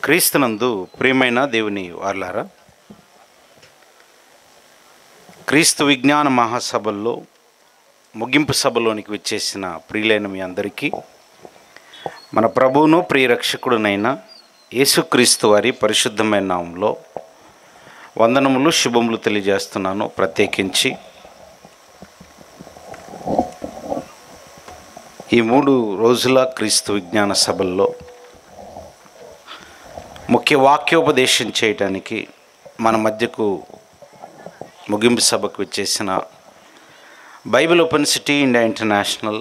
క్రీస్తునందు ప్రియమైన దేవుని వార్లారా క్రీస్తు విజ్ఞాన మహాసభల్లో ముగింపు సభలోనికి వచ్చేసిన ప్రియులైన మీ అందరికీ మన ప్రభువును ప్రియరక్షకుడునైన యేసుక్రీస్తు వారి పరిశుద్ధమైన నామంలో వందనములు శుభములు తెలియజేస్తున్నాను ప్రత్యేకించి ఈ మూడు రోజుల క్రీస్తు విజ్ఞాన సభల్లో ముఖ్య వాక్యోపదేశం చేయటానికి మన మధ్యకు ముగింపు సభకు వచ్చేసిన Bible open city India international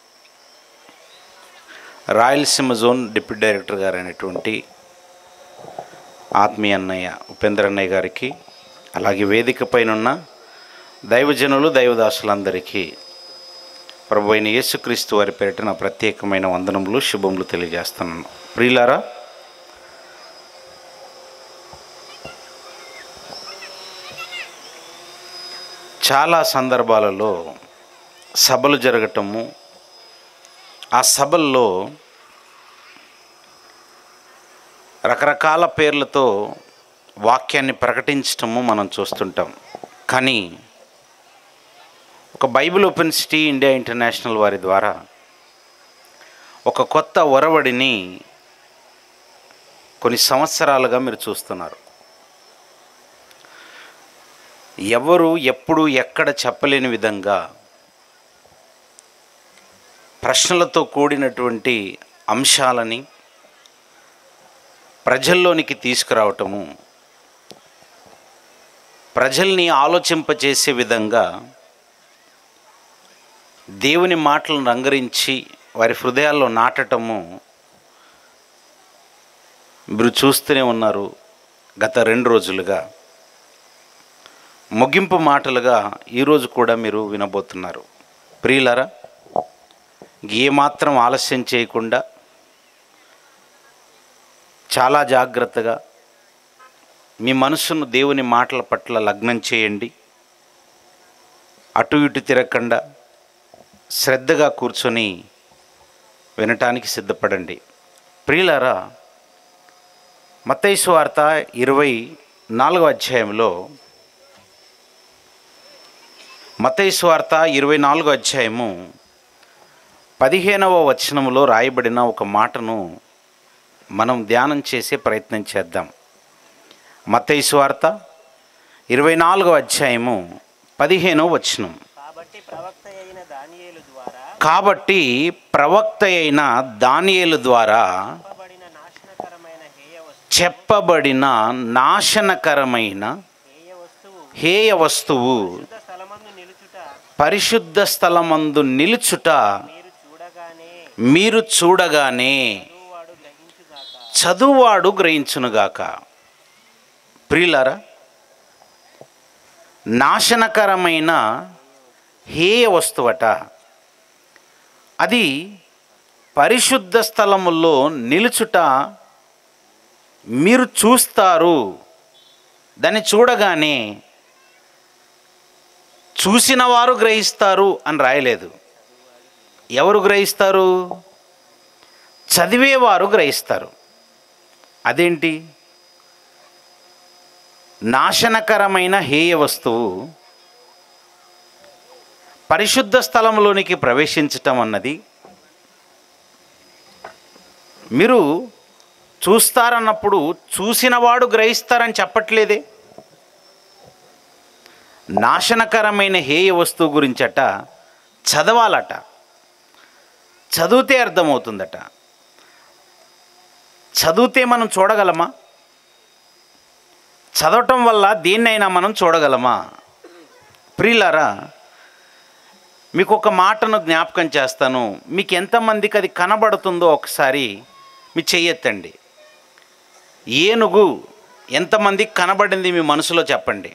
Rayalaseema zone deputy director గారు అయినటువంటి ఆత్మీయ అన్నయ్య ఉపేంద్ర అన్నయ్య గారికి అలాగే వేదిక పైన ఉన్న దైవజనులు దైవదాసులందరికీ ప్రభు అయిన యేసుక్రీస్తు వారి పేరిట నా ప్రత్యేకమైన వందనములు శుభములు తెలియజేస్తున్నాను ప్రియులారా చాలా సందర్భాలలో సభలు జరగటము ఆ సభల్లో రకరకాల పేర్లతో వాక్యాన్ని ప్రకటించటము మనం చూస్తుంటాం కానీ ఒక Bible open city India international వారి ద్వారా ఒక కొత్త ఒరవడిని కొన్ని సంవత్సరాలుగా మీరు చూస్తున్నారు ఎవరు ఎప్పుడు ఎక్కడ చెప్పలేని విధంగా ప్రశ్నలతో కూడినటువంటి అంశాలని ప్రజల్లోనికి తీసుకురావటము ప్రజల్ని ఆలోచింపచేసే విధంగా దేవుని మాటలను రంగరించి వారి హృదయాల్లో నాటటము మీరు చూస్తూనే ఉన్నారు గత రెండు రోజులుగా ముగింపు మాటలుగా ఈరోజు కూడా మీరు వినబోతున్నారు ప్రియులరా ఏమాత్రం ఆలస్యం చేయకుండా చాలా జాగ్రత్తగా మీ మనసును దేవుని మాటల పట్ల లగ్నం చేయండి అటు ఇటు తిరగకుండా శ్రద్ధగా కూర్చొని వినటానికి సిద్ధపడండి ప్రియులారా మత్తైసు వార్త ఇరవై నాలుగవ అధ్యాయంలో మత్తైసు వార్త ఇరవై నాలుగో అధ్యాయము పదిహేనవ వచనములో రాయబడిన ఒక మాటను మనం ధ్యానం చేసే ప్రయత్నం చేద్దాం మత్తైసు వార్త ఇరవై నాలుగవ అధ్యాయము పదిహేనవ వచనం కాబట్టి ప్రవక్త అయిన దానియేలు ద్వారా కాబట్టి ప్రవక్త అయిన దానియేలు ద్వారా చెప్పబడిన నాశనకరమైన చెప్పబడిన నాశనకరమైన హేయ వస్తువు హేయ వస్తువు శుద్ధ స్థలమందు నిలుచుట పరిశుద్ధ స్థలమందు నిలుచుట మీరు చూడగానే మీరు చూడగానే వాడు గ్రహించుగాక చదువువాడు గ్రహించునుగాక ప్రియులారా నాశనకరమైన హేయ వస్తువట అది పరిశుద్ధ స్థలములో నిలుచుట మీరు చూస్తారు దాన్ని చూడగానే చూసిన వారు గ్రహిస్తారు అని రాయలేదు ఎవరు గ్రహిస్తారు చదివేవారు గ్రహిస్తారు అదేంటి నాశనకరమైన హేయ వస్తువు పరిశుద్ధ స్థలంలోనికి ప్రవేశించటం అన్నది మీరు చూస్తారన్నప్పుడు చూసినవాడు గ్రహిస్తారని చెప్పట్లేదే నాశనకరమైన హేయ వస్తువు గురించట చదవాలట చదివితే అర్థమవుతుందట చదివితే మనం చూడగలమా చదవటం వల్ల దేన్నైనా మనం చూడగలమా ప్రియులారా మీకు ఒక మాటను జ్ఞాపకం చేస్తాను మీకు ఎంతమందికి అది కనబడుతుందో ఒకసారి మీ చెయ్యెత్తండి ఏనుగు ఎంతమందికి కనబడింది మీ మనసులో చెప్పండి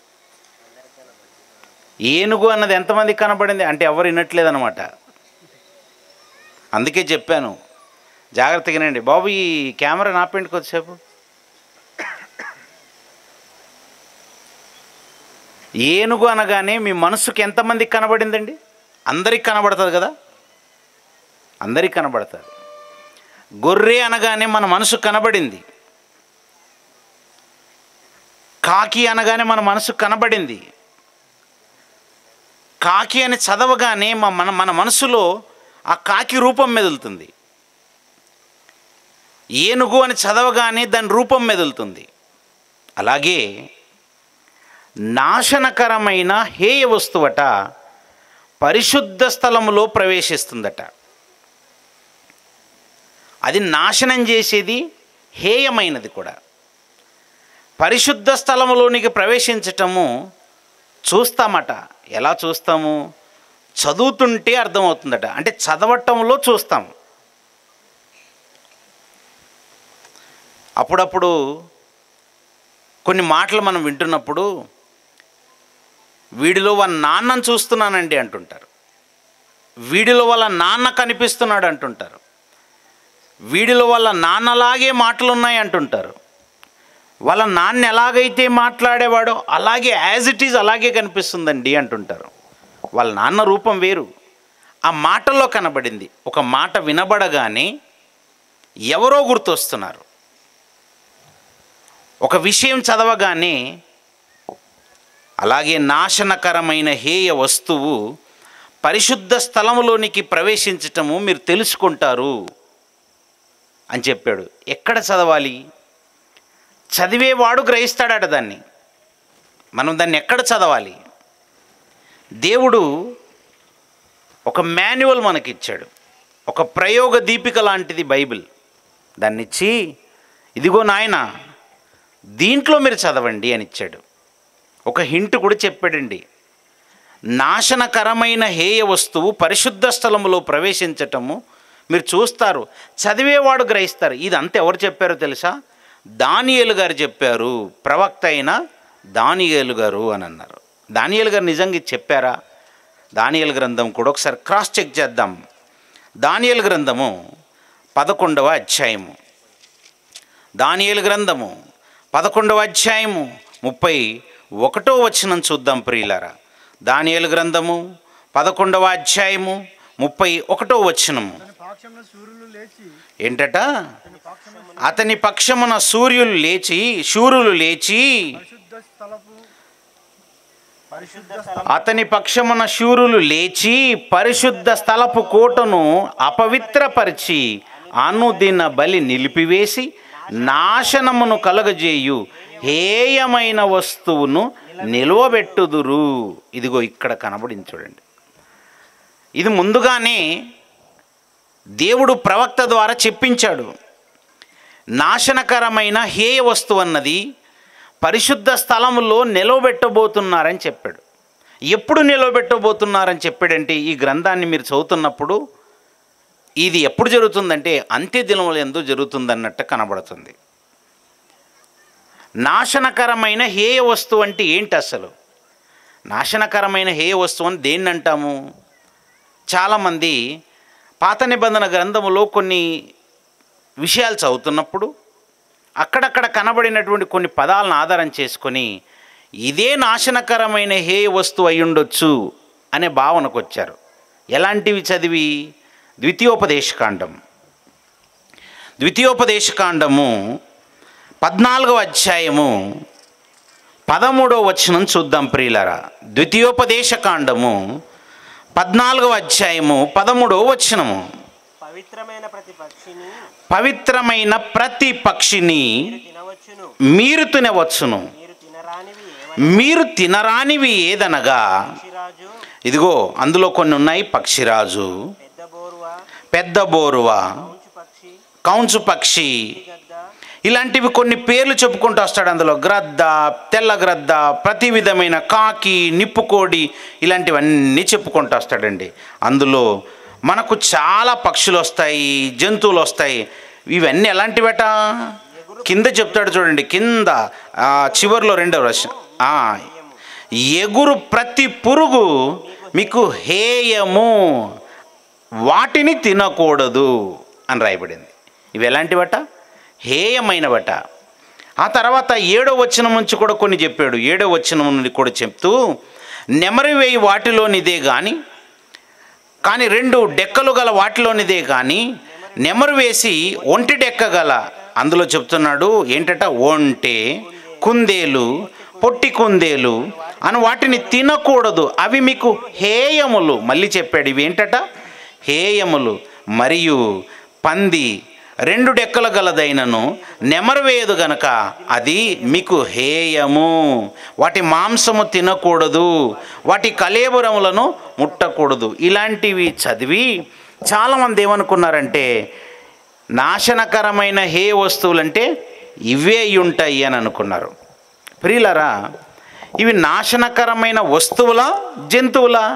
ఏనుగు అన్నది ఎంతమందికి కనబడింది అంటే ఎవరు వినట్లేదనమాట అందుకే చెప్పాను జాగ్రత్తగా వినండి బాబు ఈ కెమెరా నాపేంటి కొద్దిసేపు ఏనుగు అనగానే మీ మనసుకి ఎంతమందికి కనబడిందండి అందరికి కనబడుతుంది కదా అందరికి కనబడుతుంది గొర్రె అనగానే మన మనసు కనబడింది కాకి అనగానే మన మనసు కనబడింది కాకి అని చదవగానే మా మన మన మనసులో ఆ కాకి రూపం మెదులుతుంది ఏనుగు అని చదవగానే దాని రూపం మెదులుతుంది అలాగే నాశనకరమైన హేయ వస్తువట పరిశుద్ధ స్థలములో ప్రవేశిస్తుందట అది నాశనం చేసేది హేయమైనది కూడా పరిశుద్ధ స్థలములోనికి ప్రవేశించటము చూస్తామట ఎలా చూస్తాము చదువుతుంటే అర్థమవుతుందట అంటే చదవటంలో చూస్తాం అప్పుడప్పుడు కొన్ని మాటలు మనం వింటున్నప్పుడు వీడిలో వాళ్ళ నాన్నను చూస్తున్నానండి అంటుంటారు వీడిలో వాళ్ళ నాన్న కనిపిస్తున్నాడు అంటుంటారు వీడిలో వాళ్ళ నాన్నలాగే మాటలు ఉన్నాయి అంటుంటారు వాళ్ళ నాన్న ఎలాగైతే మాట్లాడేవాడో అలాగే యాజ్ ఇట్ ఈజ్ అలాగే కనిపిస్తుందండి అంటుంటారు వాళ్ళ నాన్న రూపం వేరు ఆ మాటల్లో కనబడింది ఒక మాట వినబడగానే ఎవరో గుర్తొస్తున్నారు ఒక విషయం చదవగానే అలాగే నాశనకరమైన హేయ వస్తువు పరిశుద్ధ స్థలములోనికి ప్రవేశించటము మీరు తెలుసుకుంటారు అని చెప్పాడు ఎక్కడ చదవాలి చదివేవాడు గ్రహిస్తాడట దాన్ని మనం దాన్ని ఎక్కడ చదవాలి దేవుడు ఒక మాన్యువల్ మనకిచ్చాడు ఒక ప్రయోగ దీపిక లాంటిది బైబిల్ దాన్ని ఇచ్చి ఇదిగో నాయన దీంట్లో మీరు చదవండి అని ఇచ్చాడు ఒక హింట్ కూడా చెప్పాడండి నాశనకరమైన హేయ వస్తువు పరిశుద్ధ స్థలములో ప్రవేశించటము మీరు చూస్తారు చదివేవాడు గ్రహిస్తారు ఇదంతా ఎవరు చెప్పారో తెలుసా దానియేలు గారు చెప్పారు ప్రవక్త అయిన దానియేలు గారు అని అన్నారు దానియేలు గారు నిజంగా ఇది చెప్పారా దానియేలు గ్రంథం కూడా ఒకసారి క్రాస్ చెక్ చేద్దాం దానియేలు గ్రంథము పదకొండవ అధ్యాయము దానియేలు గ్రంథము పదకొండవ అధ్యాయము ముప్పై ఒకటో వచనం చూద్దాం ప్రియులారా దానియేలు గ్రంథము పదకొండవ అధ్యాయము ముప్పై ఒకటో వచనము అతని పాక్షమున సూర్యులు లేచి ఏంటట అతని పాక్షమున అతని పక్షమున సూర్యులు లేచి శూరులు లేచి పరిశుద్ధ స్థలపు పరిశుద్ధ అతని పక్షమున శూరులు లేచి పరిశుద్ధ స్థలపు కోటను అపవిత్రపరిచి అనుదిన బలి నిలిపివేసి నాశనమును కలగజేయు హేయమైన వస్తువును నిలువబెట్టుదురు ఇదిగో ఇక్కడ కనబడింది చూడండి ఇది ముందుగానే దేవుడు ప్రవక్త ద్వారా చెప్పించాడు నాశనకరమైన హేయ వస్తువు అన్నది పరిశుద్ధ స్థలములో నిలవబెట్టబోతున్నారని చెప్పాడు ఎప్పుడు నిలవబెట్టబోతున్నారని చెప్పాడంటే ఈ గ్రంథాన్ని మీరు చదువుతున్నప్పుడు ఇది ఎప్పుడు జరుగుతుందంటే అంత్య దినములు ఎందు జరుగుతుందన్నట్టు కనబడుతుంది నాశనకరమైన హేయ వస్తువు అంటే ఏంటి అసలు నాశనకరమైన హేయ వస్తువు అని దేన్ని అంటాము చాలామంది పాత నిబంధన గ్రంథములో కొన్ని విషయాలు చదువుతున్నప్పుడు అక్కడక్కడ కనబడినటువంటి కొన్ని పదాలను ఆధారం చేసుకొని ఇదే నాశనకరమైన హేయ వస్తువు అయి ఉండొచ్చు అనే భావనకు వచ్చారు ఎలాంటివి చదివి ద్వితీయోపదేశకాండం ద్వితీయోపదేశకాండము పద్నాలుగవ అధ్యాయము పదమూడవ వచనం చూద్దాం ప్రియులరా ద్వితీయోపదేశకాండము పద్నాలుగవ అధ్యాయము పదమూడవ వచనము పవిత్రమైన ప్రతి పక్షిని పవిత్రమైన ప్రతి పక్షిని మీరు తినవచ్చును మీరు తినవచ్చును మీరు తినరానివి ఏవని మీరు తినరానివి ఏదనగా పక్షిరాజు ఇదిగో అందులో కొన్ని ఉన్నాయి పక్షిరాజు పెద్ద బోరువ పెద్ద బోరువ కొంచు పక్షి కౌంచు పక్షి గద్ద ఇలాంటివి కొన్ని పేర్లు చెప్పుకుంటూ వస్తాడు అందులో గ్రద్ద తెల్ల గ్రద్ద ప్రతి విధమైన కాకి నిప్పుకోడి ఇలాంటివన్నీ చెప్పుకుంటూ వస్తాడండి అందులో మనకు చాలా పక్షులు వస్తాయి జంతువులు వస్తాయి ఇవన్నీ ఎలాంటివట కింద చెప్తాడు చూడండి కింద ఆ, చివర్లో రెండవ రచన ఆ, ఎగురు ప్రతి పురుగు మీకు హేయము వాటిని తినకూడదు అని రాయబడింది ఇవి ఎలాంటివట హేయమైనవట ఆ తర్వాత ఏడో వచనం నుంచి కూడా కొన్ని చెప్పాడు ఏడో వచనం నుండి కూడా చెప్తూ నెమరివేయి వాటిలోనిదే కానీ కానీ రెండు డెక్కలు గల వాటిలోనిదే కానీ నెమరు వేసి ఒంటి డెక్క గల అందులో చెప్తున్నాడు ఏంటట ఒంటె కుందేలు పొట్టి కుందేలు అని వాటిని తినకూడదు అవి మీకు హేయములు మళ్ళీ చెప్పాడు ఇవి ఏంటట హేయములు మరియు పంది రెండు డెక్కల గలదైనను నెమరవేయదు గనక అది మీకు హేయము వాటి మాంసము తినకూడదు వాటి కలేబురములను ముట్టకూడదు ఇలాంటివి చదివి చాలామంది ఏమనుకున్నారంటే నాశనకరమైన హే వస్తువులంటే ఇవే అయి ఉంటాయి అని అనుకున్నారు ప్రియులరా ఇవి నాశనకరమైన వస్తువులా జంతువులా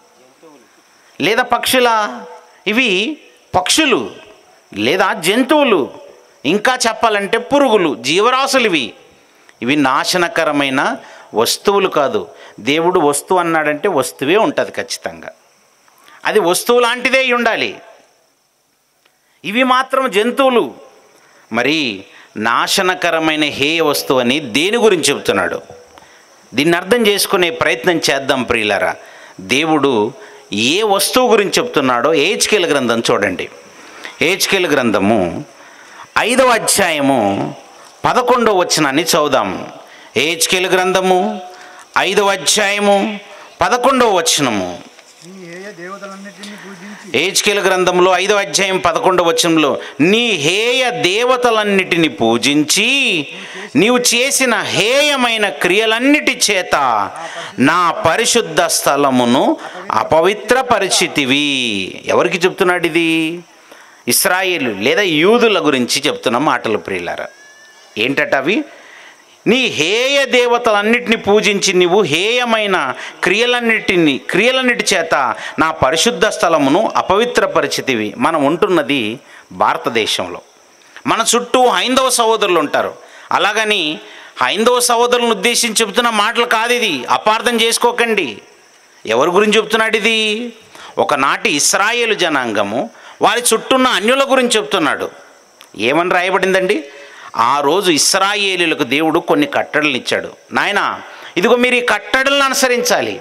లేదా పక్షులా ఇవి పక్షులు లేదా జంతువులు ఇంకా చెప్పాలంటే పురుగులు జీవరాశులు ఇవి ఇవి నాశనకరమైన వస్తువులు కాదు దేవుడు వస్తువు అన్నాడంటే వస్తువే ఉంటుంది ఖచ్చితంగా అది వస్తువు లాంటిదే అయి ఉండాలి ఇవి మాత్రం జంతువులు మరి నాశనకరమైన హేయ వస్తువు అని దేని గురించి చెబుతున్నాడు దీన్ని అర్థం చేసుకునే ప్రయత్నం చేద్దాం ప్రియులరా దేవుడు ఏ వస్తువు గురించి చెప్తున్నాడో ఏజ్కేల్ గ్రంథం చూడండి ఏజ్కేల్ గ్రంథము ఐదవ అధ్యాయము పదకొండవ వచనాన్ని చదువుదాం ఏజ్కేల్ గ్రంథము ఐదవ అధ్యాయము పదకొండవ వచనము నీ ఏయ దేవతలన్నిటిని పూజించి ఏజ్కేల్ గ్రంథంలో ఐదో అధ్యాయం పదకొండవ వచనంలో నీ హేయ దేవతలన్నిటిని పూజించి నీవు చేసిన హేయమైన క్రియలన్నిటి చేత నా పరిశుద్ధ స్థలమును అపవిత్ర పరిస్థితివి ఎవరికి చెప్తున్నాడు ఇది ఇస్రాయేలు లేదా యూదుల గురించి చెప్తున్న మాటలు ప్రియులారా ఏంటట అవి నీ హేయ దేవతలన్నిటిని పూజించి నీవు హేయమైన క్రియలన్నిటిని క్రియలన్నిటి చేత నా పరిశుద్ధ స్థలమును అపవిత్రపరిచితివి మనం ఉంటున్నది భారతదేశంలో మన చుట్టూ హైందవ సహోదరులు ఉంటారు అలాగని హైందవ సహోదరులను ఉద్దేశించి చెబుతున్న మాటలు కాదు ఇది అపార్థం చేసుకోకండి ఎవరి గురించి చెప్తున్నాడు ఇది ఒకనాటి ఇస్రాయేలు జనాంగము వారి చుట్టూన్న అన్యుల గురించి చెప్తున్నాడు ఏమని రాయబడిందండి ఆ రోజు ఇస్రాయేలీలకు దేవుడు కొన్ని కట్టడలు ఇచ్చాడు నాయన ఇదిగో మీరు ఈ కట్టడలను అనుసరించాలి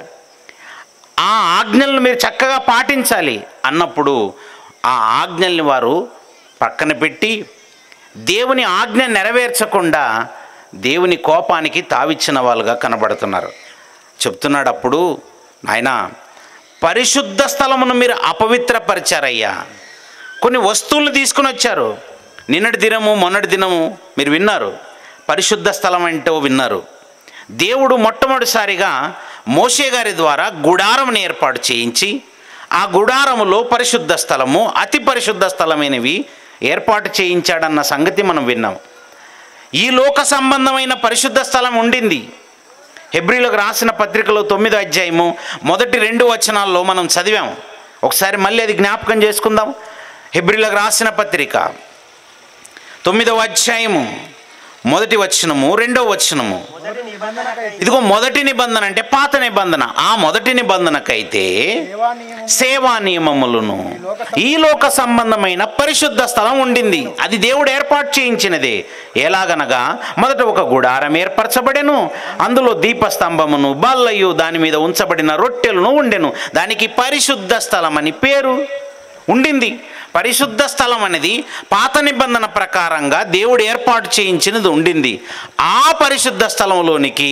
ఆ ఆజ్ఞలను మీరు చక్కగా పాటించాలి అన్నప్పుడు ఆ ఆజ్ఞల్ని వారు పక్కన పెట్టి దేవుని ఆజ్ఞ నెరవేర్చకుండా దేవుని కోపానికి తావిచ్చిన వాళ్ళుగా కనబడుతున్నారు చెప్తున్నాడు అప్పుడు నాయన పరిశుద్ధ స్థలమును మీరు అపవిత్రపరిచారయ్యా కొన్ని వస్తువులు తీసుకుని వచ్చారు నిన్నటి దినము మొన్నటి దినము మీరు విన్నారు పరిశుద్ధ స్థలం అంటే విన్నారు దేవుడు మొట్టమొదటిసారిగా మోషే గారి ద్వారా గుడారమును ఏర్పాటు చేయించి ఆ గుడారములో పరిశుద్ధ స్థలము అతి పరిశుద్ధ స్థలమైనవి ఏర్పాటు చేయించాడన్న సంగతి మనం విన్నాం ఈ లోక సంబంధమైన పరిశుద్ధ స్థలం ఉండింది హెబ్రిలకు రాసిన పత్రికలో తొమ్మిదో అధ్యాయము మొదటి రెండు వచనాల్లో మనం చదివాం ఒకసారి మళ్ళీ అది జ్ఞాపకం చేసుకుందాం హెబ్రిలకు రాసిన పత్రిక తొమ్మిదవ అధ్యాయము మొదటి వచనము రెండవ వచనము మొదటి నిబంధనకై ఇదిగో మొదటి నిబంధన అంటే పాత నిబంధన ఆ మొదటి నిబంధనకైతే సేవా నియమం సేవా నియమములను ఈ లోక సంబంధమైన పరిశుద్ధ స్థలం ఉండింది అది దేవుడు ఏర్పాటు చేయించినదే ఎలాగనగా మొదట ఒక గుడారం ఏర్పరచబడెను అందులో దీపస్తంభమును బల్లయు దాని మీద ఉంచబడిన రొట్టెలను ఉండెను దానికి పరిశుద్ధ స్థలం అని పేరు ఉండింది పరిశుద్ధ స్థలం అనేది పాత నిబంధన ప్రకారంగా దేవుడు ఏర్పాటు చేయించినది ఉండింది ఆ పరిశుద్ధ స్థలంలోనికి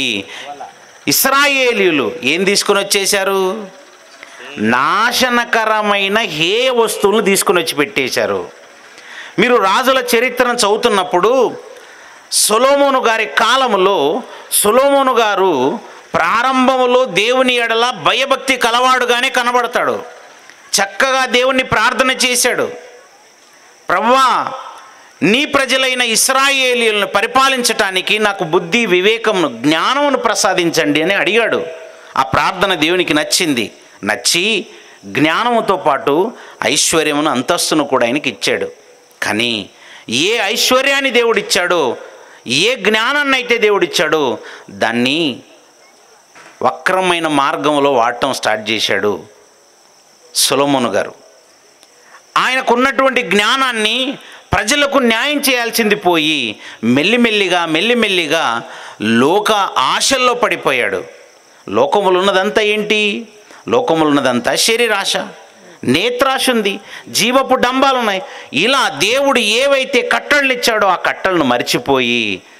ఇస్రాయేలీలు ఏం తీసుకుని వచ్చేశారు నాశనకరమైన హే వస్తువులను తీసుకుని వచ్చి పెట్టేశారు మీరు రాజుల చరిత్రను చదువుతున్నప్పుడు సొలోమోను గారి కాలములో సొలోమోను గారు ప్రారంభములో దేవుని ఎడల భయభక్తి కలవాడుగానే కనబడతాడు చక్కగా దేవుణ్ణి ప్రార్థన చేశాడు ప్రవ్వా నీ ప్రజలైన ఇస్రాయేలీలను పరిపాలించటానికి నాకు బుద్ధి వివేకమును జ్ఞానమును ప్రసాదించండి అని అడిగాడు ఆ ప్రార్థన దేవునికి నచ్చింది నచ్చి జ్ఞానముతో పాటు ఐశ్వర్యమును అంతస్తును కూడా ఆయనకి ఇచ్చాడు కానీ ఏ ఐశ్వర్యాన్ని దేవుడిచ్చాడో ఏ జ్ఞానాన్ని అయితే దేవుడిచ్చాడో దాన్ని వక్రమైన మార్గంలో వాడటం స్టార్ట్ చేశాడు సొలొమోను గారు ఆయనకున్నటువంటి జ్ఞానాన్ని ప్రజలకు న్యాయం చేయాల్సింది పోయి మెల్లిమెల్లిగా మెల్లిమెల్లిగా లోక ఆశల్లో పడిపోయాడు లోకములు ఉన్నదంతా ఏంటి లోకములు ఉన్నదంతా శరీరాశ నేత్రాశ ఉంది జీవపు డంబాలు ఉన్నాయి ఇలా దేవుడు ఏవైతే కట్టళ్ళు ఇచ్చాడో ఆ కట్టలను మర్చిపోయి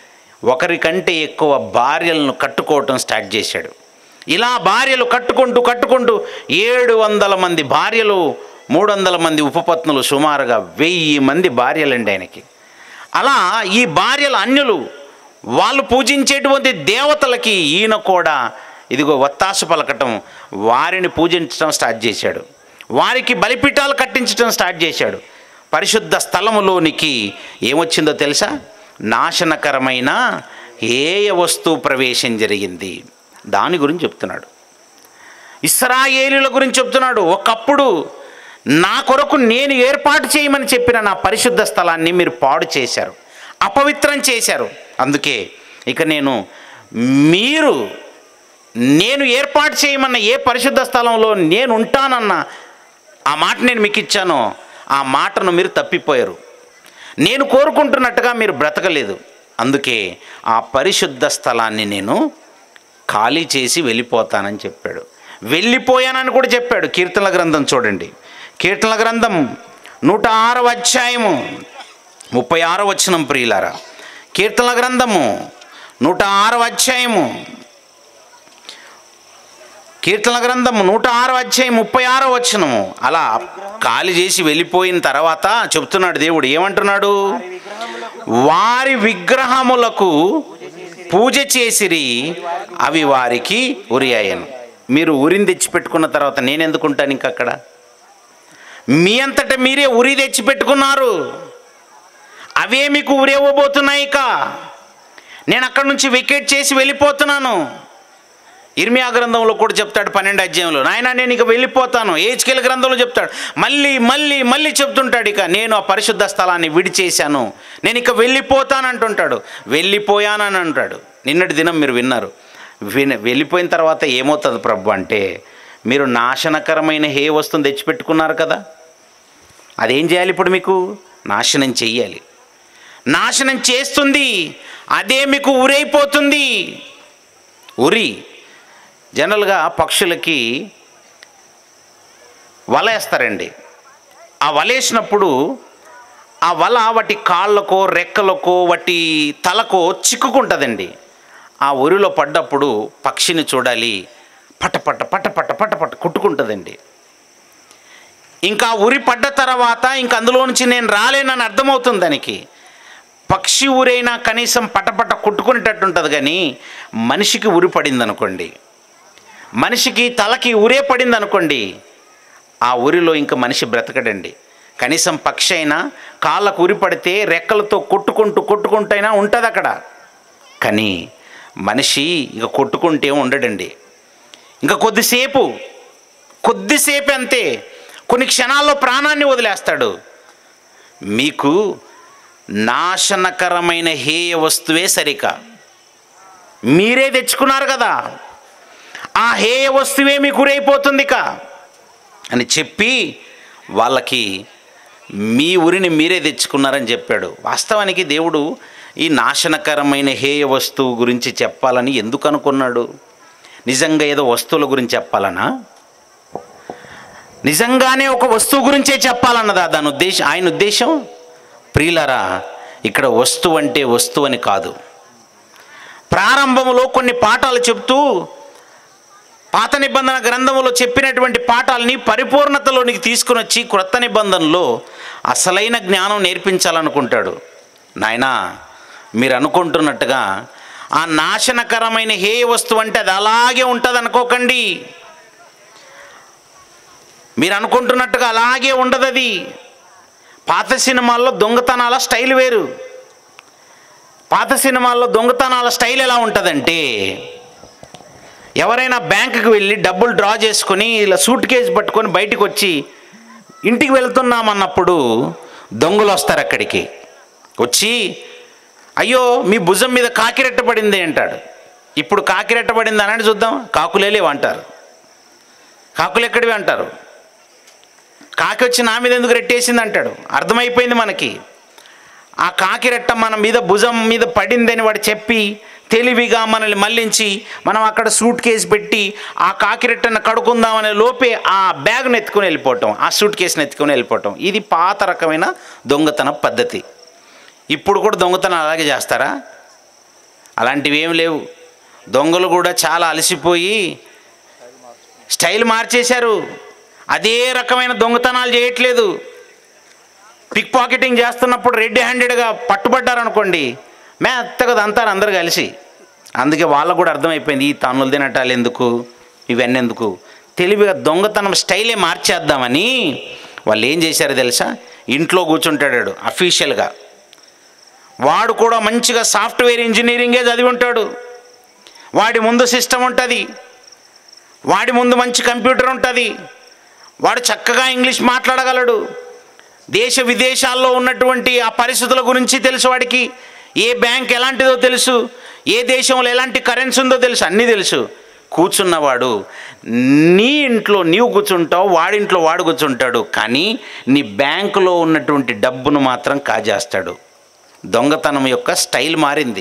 ఒకరికంటే ఎక్కువ భార్యలను కట్టుకోవటం స్టార్ట్ చేశాడు ఇలా భార్యలు కట్టుకుంటూ కట్టుకుంటూ ఏడు వందల మంది భార్యలు మూడు వందల మంది ఉపపత్నులు సుమారుగా వెయ్యి మంది భార్యలండి ఆయనకి అలా ఈ భార్యల అన్యులు వాళ్ళు పూజించేటువంటి దేవతలకి ఈయన కూడా ఇదిగో వత్తాసు పలకటం వారిని పూజించడం స్టార్ట్ చేశాడు వారికి బలిపీఠాలు కట్టించడం స్టార్ట్ చేశాడు పరిశుద్ధ స్థలములోనికి ఏమొచ్చిందో తెలుసా నాశనకరమైన ఏయ వస్తువు ప్రవేశం జరిగింది దాని గురించి చెప్తున్నాడు ఇస్రాయేలీల గురించి చెప్తున్నాడు ఒకప్పుడు నా కొరకు నేను ఏర్పాటు చేయమని చెప్పిన నా పరిశుద్ధ స్థలాన్ని మీరు పాడు చేశారు అపవిత్రం చేశారు అందుకే ఇక నేను మీరు నేను ఏర్పాటు చేయమన్న ఏ పరిశుద్ధ స్థలంలో నేను ఉంటానన్న ఆ మాట నేను మీకు ఇచ్చానో ఆ మాటను మీరు తప్పిపోయారు నేను కోరుకుంటున్నట్టుగా మీరు బ్రతకలేదు అందుకే ఆ పరిశుద్ధ స్థలాన్ని నేను ఖాళీ చేసి వెళ్ళిపోతానని చెప్పాడు వెళ్ళిపోయానని కూడా చెప్పాడు కీర్తనల గ్రంథం చూడండి కీర్తనల గ్రంథం నూట ఆరవ అధ్యాయము ముప్పై ఆరో వచనం ప్రియులారా కీర్తనల గ్రంథము నూట ఆరవ అధ్యాయము కీర్తన గ్రంథము నూట ఆరో అధ్యాయం ముప్పై ఆరో వచనము అలా ఖాళీ చేసి వెళ్ళిపోయిన తర్వాత చెప్తున్నాడు దేవుడు ఏమంటున్నాడు వారి విగ్రహములకు వారి విగ్రహములకు పూజ చేసిరి అవి వారికి ఉరి అయ్యను మీరు ఉరిని తెచ్చిపెట్టుకున్న తర్వాత నేను ఎందుకుంటాను ఇంక అక్కడ మీ అంతటా మీరే ఉరి తెచ్చిపెట్టుకున్నారు అవే మీకు ఉరేవ్వబోతున్నాయి ఇక నేను అక్కడి నుంచి వికెట్ చేసి వెళ్ళిపోతున్నాను ఇర్మియా గ్రంథంలో కూడా చెప్తాడు పన్నెండు అధ్యాయంలో నాయన నేను ఇక వెళ్ళిపోతాను ఏజ్కేల్ గ్రంథంలో చెప్తాడు మళ్ళీ మళ్ళీ మళ్ళీ చెప్తుంటాడు ఇక నేను ఆ పరిశుద్ధ స్థలాన్ని విడిచేశాను నేను ఇక వెళ్ళిపోతాను అంటుంటాడు వెళ్ళిపోయానని అంటాడు నిన్నటి దినం మీరు విన్నారు విన వెళ్ళిపోయిన తర్వాత ఏమవుతుంది ప్రభు అంటే మీరు నాశనకరమైన హే వస్తువుని తెచ్చిపెట్టుకున్నారు కదా అదేం చేయాలి ఇప్పుడు మీకు నాశనం చెయ్యాలి నాశనం చేస్తుంది అదే మీకు ఉరైపోతుంది ఉరి జనరల్గా పక్షులకి వల వేస్తారండి ఆ వల వేసినప్పుడు ఆ వల వాటి కాళ్ళకో రెక్కలకో వాటి తలకో చిక్కుకుంటుందండి ఆ ఉరిలో పడ్డప్పుడు పక్షిని చూడాలి పట పట పట పట పట పట కుట్టుకుంటుందండి ఇంకా ఉరి పడ్డ తర్వాత ఇంక అందులో నుంచి నేను రాలేనని అర్థమవుతుంది దానికి పక్షి ఊరైనా కనీసం పటపట కొట్టుకునేటట్టు ఉంటుంది కానీ మనిషికి ఉరి పడింది అనుకోండి మనిషికి తలకి ఉరే పడింది అనుకోండి ఆ ఊరిలో ఇంకా మనిషి బ్రతకడండి కనీసం పక్షి అయినా కాళ్ళకు ఉరి పడితే రెక్కలతో కొట్టుకుంటూ కొట్టుకుంటైనా ఉంటుంది అక్కడ కానీ మనిషి ఇక కొట్టుకుంటే ఉండడండి ఇంకా కొద్దిసేపు కొద్దిసేపు అంతే కొన్ని క్షణాల్లో ప్రాణాన్ని వదిలేస్తాడు మీకు నాశనకరమైన హేయ వస్తువే సరిక మీరే తెచ్చుకున్నారు కదా ఆ హేయ వస్తువే మీకు గురైపోతుంది ఇక అని చెప్పి వాళ్ళకి మీ ఉరిని మీరే తెచ్చుకున్నారని చెప్పాడు వాస్తవానికి దేవుడు ఈ నాశనకరమైన హేయ వస్తువు గురించి చెప్పాలని ఎందుకు అనుకున్నాడు నిజంగా ఏదో వస్తువుల గురించి చెప్పాలనా నిజంగానే ఒక వస్తువు గురించే చెప్పాలన్నదా దాని ఉద్దేశం ఆయన ఉద్దేశం ప్రియులరా ఇక్కడ వస్తువు అంటే వస్తువు అని కాదు ప్రారంభంలో కొన్ని పాఠాలు చెప్తూ పాత నిబంధన గ్రంథములో చెప్పినటువంటి పాఠాలని పరిపూర్ణతలోనికి తీసుకుని వచ్చి క్రొత్త నిబంధనలో అసలైన జ్ఞానం నేర్పించాలనుకుంటాడు నాయనా మీరు అనుకుంటున్నట్టుగా ఆ నాశనకరమైన హేయ వస్తువు అంటే అది అలాగే ఉంటుంది అనుకోకండి మీరు అనుకుంటున్నట్టుగా అలాగే ఉండదు అది పాత సినిమాల్లో దొంగతనాల స్టైల్ వేరు పాత సినిమాల్లో దొంగతనాల స్టైల్ ఎలా ఉంటుందంటే ఎవరైనా బ్యాంకుకి వెళ్ళి డబ్బులు డ్రా చేసుకొని ఇలా సూట్ కేసు పట్టుకొని బయటికి వచ్చి ఇంటికి వెళ్తున్నామన్నప్పుడు దొంగలు వస్తారు అక్కడికి వచ్చి అయ్యో మీ భుజం మీద కాకిరెట్ట పడింది అంటాడు ఇప్పుడు కాకిరెట్ట పడింది అనండి చూద్దాం కాకులేలేవు అంటారు కాకులు ఎక్కడివి అంటారు కాకి వచ్చి నా మీద ఎందుకు రెట్టేసింది అంటాడు అర్థమైపోయింది మనకి ఆ కాకిరెట్ట మన మీద భుజం మీద పడిందని వాడు చెప్పి తెలివిగా మనల్ని మళ్ళించి మనం అక్కడ సూట్ కేసు పెట్టి ఆ కాకిరెట్టను కడుకుందామనే లోపే ఆ బ్యాగ్ను ఎత్తుకుని వెళ్ళిపోవటం ఆ సూట్ కేసుని ఎత్తుకుని వెళ్ళిపోవటం ఇది పాత రకమైన దొంగతన పద్ధతి ఇప్పుడు కూడా దొంగతనం అలాగే చేస్తారా అలాంటివి ఏం లేవు దొంగలు కూడా చాలా అలసిపోయి స్టైల్ మార్చేశారు అదే రకమైన దొంగతనాలు చేయట్లేదు పిక్ పాకెటింగ్ చేస్తున్నప్పుడు రెడ్ హ్యాండెడ్గా పట్టుబడ్డారనుకోండి మెత్తగా దంతారు అందరు కలిసి అందుకే వాళ్ళకు కూడా అర్థమైపోయింది ఈ తన్నులు తినటాలు ఎందుకు ఇవన్నీ ఎందుకు తెలివిగా దొంగతనం స్టైలే మార్చేద్దామని వాళ్ళు ఏం చేశారో తెలుసా ఇంట్లో కూర్చుంటాడు అఫీషియల్గా వాడు కూడా మంచిగా సాఫ్ట్వేర్ ఇంజనీరింగే చదివి ఉంటాడు వాడి ముందు సిస్టమ్ ఉంటుంది వాడి ముందు మంచి కంప్యూటర్ ఉంటుంది వాడు చక్కగా ఇంగ్లీష్ మాట్లాడగలడు దేశ విదేశాల్లో ఉన్నటువంటి ఆ పరిస్థితుల గురించి తెలుసు వాడికి ఏ బ్యాంక్ ఎలాంటిదో తెలుసు ఏ దేశంలో ఎలాంటి కరెన్సీ ఉందో తెలుసు అన్నీ తెలుసు కూర్చున్నవాడు నీ ఇంట్లో నీవు కూర్చుంటావు వాడింట్లో వాడు కూర్చుంటాడు కానీ నీ బ్యాంకులో ఉన్నటువంటి డబ్బును మాత్రం కాజేస్తాడు దొంగతనం యొక్క స్టైల్ మారింది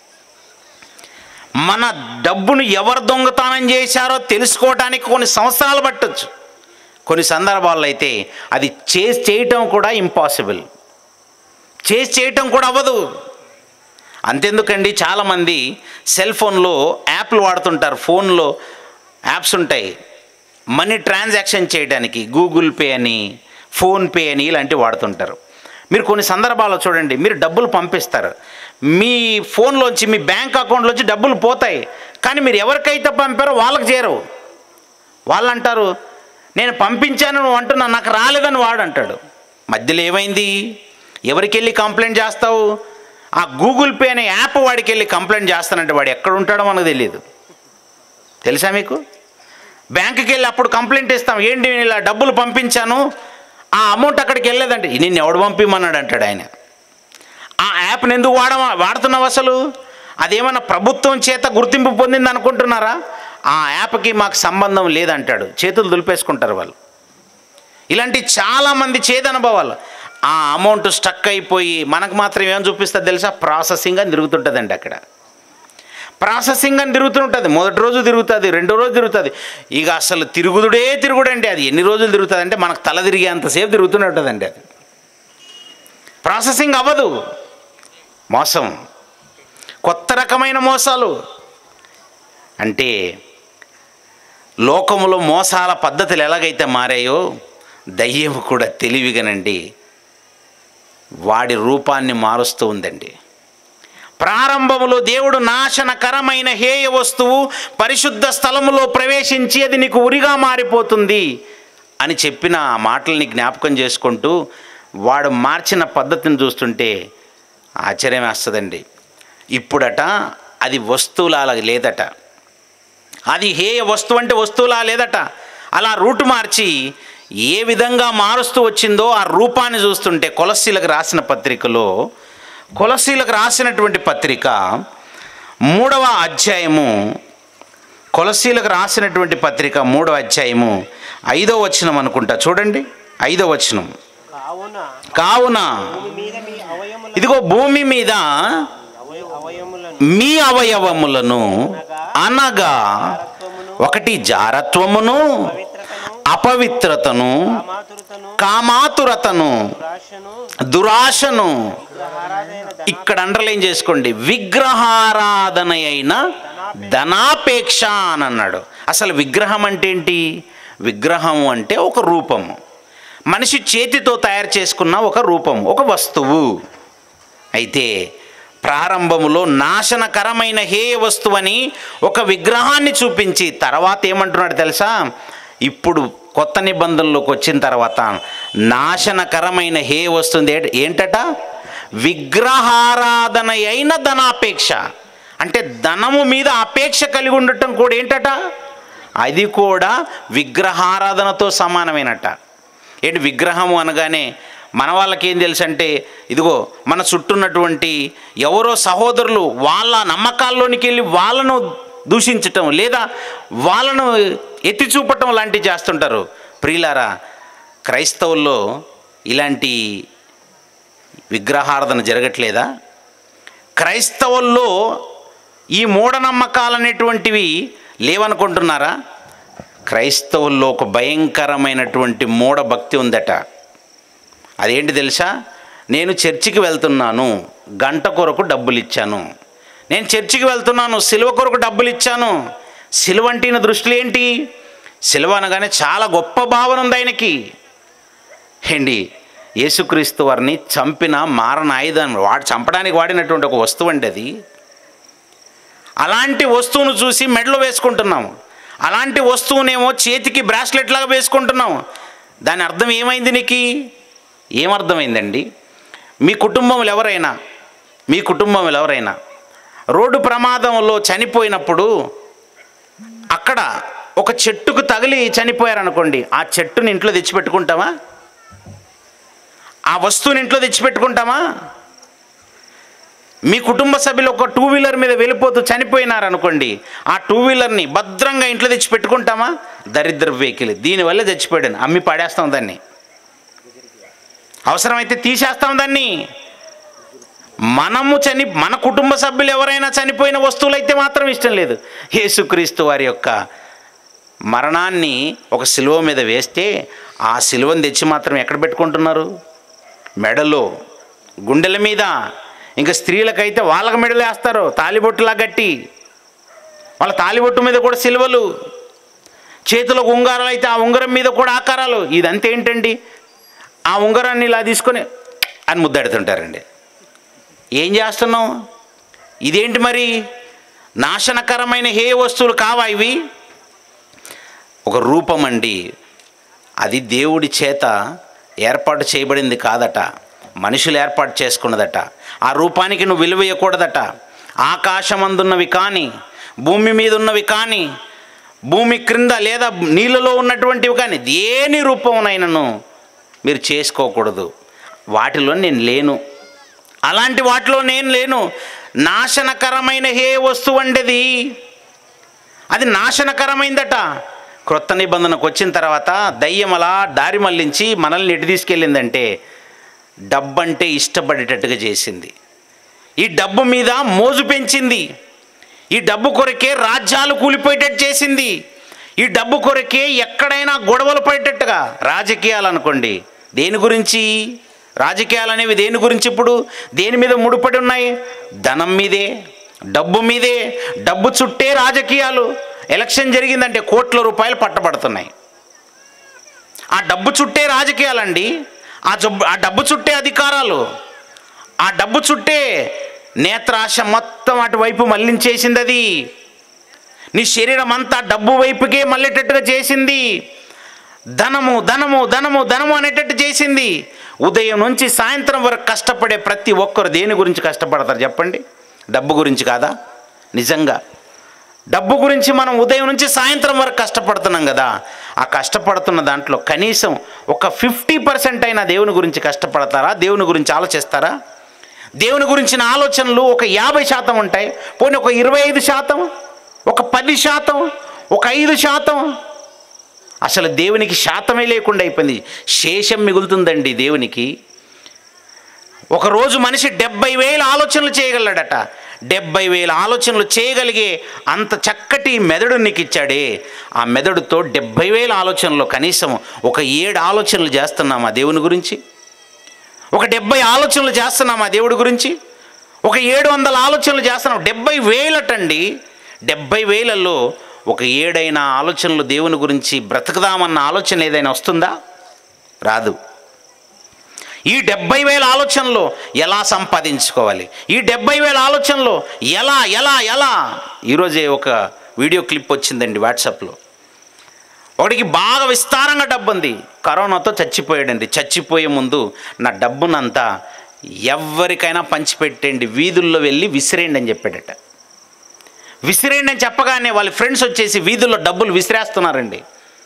మన డబ్బును ఎవరు దొంగతనం చేశారో తెలుసుకోవడానికి కొన్ని సంవత్సరాలు పట్టొచ్చు కొన్ని సందర్భాల్లో అయితే అది చేసి చేయటం కూడా ఇంపాసిబుల్ చేసి చేయటం కూడా అవ్వదు అంతెందుకండి చాలామంది సెల్ ఫోన్లో యాప్లు వాడుతుంటారు ఫోన్లో యాప్స్ ఉంటాయి మనీ ట్రాన్సాక్షన్ చేయడానికి గూగుల్ పే అని ఫోన్పే అని ఇలాంటివి వాడుతుంటారు మీరు కొన్ని సందర్భాల్లో చూడండి మీరు డబ్బులు పంపిస్తారు మీ ఫోన్లోంచి మీ బ్యాంక్ అకౌంట్లోంచి డబ్బులు పోతాయి కానీ మీరు ఎవరికైతే పంపారో వాళ్ళకి చేరవు వాళ్ళు అంటారు నేను పంపించాను నువ్వు అంటున్నా నాకు రాలేదని వాడు అంటాడు మధ్యలో ఏమైంది ఎవరికి వెళ్ళి కంప్లైంట్ చేస్తావు ఆ గూగుల్ పే అనే యాప్ వాడికి వెళ్ళి కంప్లైంట్ చేస్తానంటే వాడు ఎక్కడ ఉంటాడో మనకు తెలియదు తెలుసా మీకు బ్యాంకుకి వెళ్ళి అప్పుడు కంప్లైంట్ ఇస్తాం ఏంటి నేను ఇలా డబ్బులు పంపించాను ఆ అమౌంట్ అక్కడికి వెళ్ళలేదంటే నిన్ను ఎవడు పంపిమన్నాడు అంటాడు ఆయన ఆ యాప్ని ఎందుకు వాడ వాడుతున్నావు అసలు అదేమన్నా ప్రభుత్వం చేత గుర్తింపు పొందింది అనుకుంటున్నారా ఆ యాప్కి మాకు సంబంధం లేదంటాడు చేతులు దులిపేసుకుంటారు వాళ్ళు ఇలాంటి చాలామంది చేదు అనుభవాలు ఆ అమౌంట్ స్టక్ అయిపోయి మనకు మాత్రం ఏం చూపిస్తుంది తెలుసా ప్రాసెసింగ్ అని తిరుగుతుంటుందండి అక్కడ ప్రాసెసింగ్ అని తిరుగుతుంటుంది మొదటి రోజు తిరుగుతుంది రెండో రోజు తిరుగుతుంది ఇక అసలు తిరుగుదుడే తిరుగుడండి అది ఎన్ని రోజులు తిరుగుతుంది అంటే మనకు తల తిరిగేంతసేపు తిరుగుతూనే ఉంటుందండి అది ప్రాసెసింగ్ అవ్వదు మోసం కొత్త రకమైన మోసాలు అంటే లోకములో మోసాల పద్ధతులు ఎలాగైతే మారాయో దయ్యం కూడా తెలివిగానండి వాడి రూపాన్ని మారుస్తూ ఉందండి ప్రారంభములో దేవుడు నాశనకరమైన హేయ వస్తువు పరిశుద్ధ స్థలములో ప్రవేశించి అది నీకు ఉరిగా మారిపోతుంది అని చెప్పిన ఆ మాటల్ని జ్ఞాపకం చేసుకుంటూ వాడు మార్చిన పద్ధతిని చూస్తుంటే ఆశ్చర్యం వేస్తుందండి ఇప్పుడట అది వస్తువులా లేదట అది హేయ వస్తువు అంటే వస్తువులా లేదట అలా రూటు మార్చి ఏ విధంగా మారుస్తూ వచ్చిందో ఆ రూపాన్ని చూస్తుంటే కొలసీలకు రాసిన పత్రికలో కొలసీలకు రాసినటువంటి పత్రిక మూడవ అధ్యాయము కొలసీలకు రాసినటువంటి పత్రిక మూడవ అధ్యాయము ఐదో వచనం అనుకుంటా చూడండి ఐదో వచనం కావున కావున భూమి మీద మీ అవయముల ఇదిగో భూమి మీద అవయ- అవయములను మీ అవయవములను అనగా తత్వమును ఒకటి జారత్వమును పవిత్రతను అపవిత్రతను కామాతురతను కామాతురతను దురాశను దురాశను విగ్రహారాధైన ధన ఇక్కడ అండర్లైన్ చేసుకోండి విగ్రహారాధన అయిన ధనాపేక్ష అని అన్నాడు అసలు విగ్రహం అంటే ఏంటి విగ్రహం అంటే ఒక రూపము మనిషి చేతితో తయారు చేసుకున్న ఒక రూపం ఒక వస్తువు అయితే ప్రారంభములో నాశనకరమైన హేయ వస్తువని ఒక విగ్రహాన్ని చూపించి తర్వాత ఏమంటున్నాడు తెలుసా ఇప్పుడు కొత్త నిబంధనలోకి వచ్చిన తర్వాత నాశనకరమైన హే వస్తుంది ఏంట- ఏంటట విగ్రహారాధన అయిన ధనాపేక్ష అంటే ధనము మీద అపేక్ష కలిగి ఉండటం కూడా ఏంటట అది కూడా విగ్రహారాధనతో సమానమేనట ఏంటి విగ్రహము అనగానే మన వాళ్ళకి ఏం తెలుసు అంటే ఇదిగో మన చుట్టూన్నటువంటి ఎవరో సహోదరులు వాళ్ళ నమ్మకాల్లోనికి వెళ్ళి వాళ్ళను దూషించటం లేదా వాళ్ళను ఎత్తి చూపటం లాంటివి చేస్తుంటారు ప్రియులారా క్రైస్తవుల్లో ఇలాంటి విగ్రహారాధన జరగట్లేదా క్రైస్తవుల్లో ఈ మూఢనమ్మకాలు అనేటువంటివి లేవనుకుంటున్నారా క్రైస్తవుల్లో ఒక భయంకరమైనటువంటి మూఢ భక్తి ఉందట అదేంటి తెలుసా నేను చర్చికి వెళ్తున్నాను గంట కొరకు డబ్బులు ఇచ్చాను నేను చర్చికి వెళ్తున్నాను సిలువ కొరకు డబ్బులు ఇచ్చాను సిలువ అంటే ఈయన దృష్టిలో ఏంటి సిలువ అనగానే చాలా గొప్ప భావన ఉంది ఆయనకి ఏంటి యేసుక్రీస్తు వారిని చంపిన మారణ ఆయుధం వాడు చంపడానికి వాడినటువంటి ఒక వస్తువు అండి అది అలాంటి వస్తువును చూసి మెడలో వేసుకుంటున్నాము అలాంటి వస్తువునేమో చేతికి బ్రాస్లెట్ లాగా వేసుకుంటున్నాము దాని అర్థం ఏమైంది నీకు ఏమర్థమైందండి మీ కుటుంబంలో ఎవరైనా మీ కుటుంబంలో ఎవరైనా రోడ్డు ప్రమాదంలో చనిపోయినప్పుడు అక్కడ ఒక చెట్టుకు తగిలి చనిపోయారనుకోండి ఆ చెట్టుని ఇంట్లో తెచ్చిపెట్టుకుంటామా ఆ వస్తువుని ఇంట్లో తెచ్చిపెట్టుకుంటామా మీ కుటుంబ సభ్యులు ఒక టూ వీలర్ మీద వెళ్ళిపోతూ చనిపోయినారనుకోండి ఆ టూ వీలర్ని భద్రంగా ఇంట్లో తెచ్చి పెట్టుకుంటామా దరిద్ర వెహికల్ దీనివల్ల చచ్చిపోయాడు అమ్మి పడేస్తాం దాన్ని అవసరమైతే తీసేస్తాం దాన్ని మనము చని మన కుటుంబ సభ్యులు ఎవరైనా చనిపోయిన వస్తువులు అయితే మాత్రం ఇష్టం లేదు యేసుక్రీస్తు వారి యొక్క మరణాన్ని ఒక సిలువ మీద వేస్తే ఆ సిలువను తెచ్చి మాత్రం ఎక్కడ పెట్టుకుంటున్నారు మెడలో గుండెల మీద ఇంకా స్త్రీలకైతే వాళ్ళకి మెడలు వేస్తారు తాలిబొట్టులా గట్టి వాళ్ళ తాలిబొట్టు మీద కూడా సిలువలు చేతులకు ఉంగరాలు అయితే ఆ ఉంగరం మీద కూడా ఆకారాలు ఇదంతా ఏంటండి ఆ ఉంగరాన్ని ఇలా తీసుకొని అని ముద్దెడుతుంటారండి ఏం చేస్తున్నాం ఇదేంటి మరి నాశనకరమైన హే వస్తువులు కావా ఇవి ఒక రూపం అండి అది దేవుడి చేత ఏర్పాటు చేయబడింది కాదట మనుషులు ఏర్పాటు చేసుకున్నదట ఆ రూపానికి నువ్వు విలువేయకూడదట ఆకాశమందున్నవి కానీ భూమి మీద ఉన్నవి కానీ భూమి క్రింద లేదా నీళ్ళలో ఉన్నటువంటివి కానీ దేని రూపమునైనను మీరు చేసుకోకూడదు వాటిలో నేను లేను అలాంటి వాటిలో నేను లేను నాశనకరమైన హే వస్తువు అండేది అది నాశనకరమైందట క్రొత్త నిబంధనకు వచ్చిన తర్వాత దయ్యం అలా దారి మళ్ళించి మనల్ని ఎటు తీసుకెళ్ళిందంటే డబ్బంటే ఇష్టపడేటట్టుగా చేసింది ఈ డబ్బు మీద మోజు పెంచింది ఈ డబ్బు కొరకే రాజ్యాలు కూలిపోయేటట్టు చేసింది ఈ డబ్బు కొరకే ఎక్కడైనా గొడవలు పడేటట్టుగా రాజకీయాలు అనుకోండి దేని గురించి రాజకీయాలు అనేవి దేని గురించి ఇప్పుడు దేని మీద ముడిపడి ఉన్నాయి ధనం మీదే డబ్బు మీదే డబ్బు చుట్టే రాజకీయాలు ఎలక్షన్ జరిగిందంటే కోట్ల రూపాయలు పట్టబడుతున్నాయి ఆ డబ్బు చుట్టే రాజకీయాలండి ఆ జబ్బు ఆ డబ్బు చుట్టే అధికారాలు ఆ డబ్బు చుట్టే నేత్రాశ మొత్తం అటువైపు మళ్ళించేసింది అది నీ శరీరం అంతా డబ్బు వైపుకే మళ్ళేటట్టుగా చేసింది ధనము ధనము ధనము ధనము అనేటట్టు చేసింది ఉదయం నుంచి సాయంత్రం వరకు కష్టపడే ప్రతి ఒక్కరు దేని గురించి కష్టపడతారు చెప్పండి డబ్బు గురించి కాదా నిజంగా డబ్బు గురించి మనం ఉదయం నుంచి సాయంత్రం వరకు కష్టపడుతున్నాం కదా ఆ కష్టపడుతున్న దాంట్లో కనీసం ఒక ఫిఫ్టీ పర్సెంట్ అయినా దేవుని గురించి కష్టపడతారా దేవుని గురించి ఆలోచిస్తారా దేవుని గురించిన ఆలోచనలు ఒక యాభై శాతం ఉంటాయి పోనీ ఒక ఇరవై ఐదు శాతం ఒక పది శాతం ఒక ఐదు శాతం అసలు దేవునికి శాతమే లేకుండా అయిపోయింది శేషం మిగులుతుందండి దేవునికి ఒకరోజు మనిషి డెబ్బై వేల ఆలోచనలు చేయగలడట డెబ్బై వేల ఆలోచనలు చేయగలిగే అంత చక్కటి మెదడు నీకు ఇచ్చాడే ఆ మెదడుతో డెబ్బై వేల ఆలోచనలు కనీసం ఒక ఏడు ఆలోచనలు చేస్తున్నామా దేవుని గురించి ఒక డెబ్బై ఆలోచనలు చేస్తున్నామా దేవుడి గురించి ఒక ఏడు వందల ఆలోచనలు చేస్తున్నాం డెబ్బై వేలటండి డెబ్బై వేలలో ఒక ఏడైన ఆలోచనలు దేవుని గురించి బ్రతకదామన్న ఆలోచన ఏదైనా వస్తుందా రాదు ఈ డెబ్బై వేల ఆలోచనలు ఎలా సంపాదించుకోవాలి ఈ డెబ్బై వేల ఆలోచనలు ఎలా ఎలా ఎలా ఈరోజే ఒక వీడియో క్లిప్ వచ్చిందండి వాట్సాప్లో ఒకడికి బాగా విస్తారంగా డబ్బు ఉంది కరోనాతో చచ్చిపోయాడండి చచ్చిపోయే ముందు నా డబ్బునంతా ఎవరికైనా పంచిపెట్టండి వీధుల్లో వెళ్ళి విసిరేయండి అని చెప్పాడట విసిరేయండి అని చెప్పగానే వాళ్ళ ఫ్రెండ్స్ వచ్చేసి వీధుల్లో డబ్బులు విసిరేస్తున్నారండి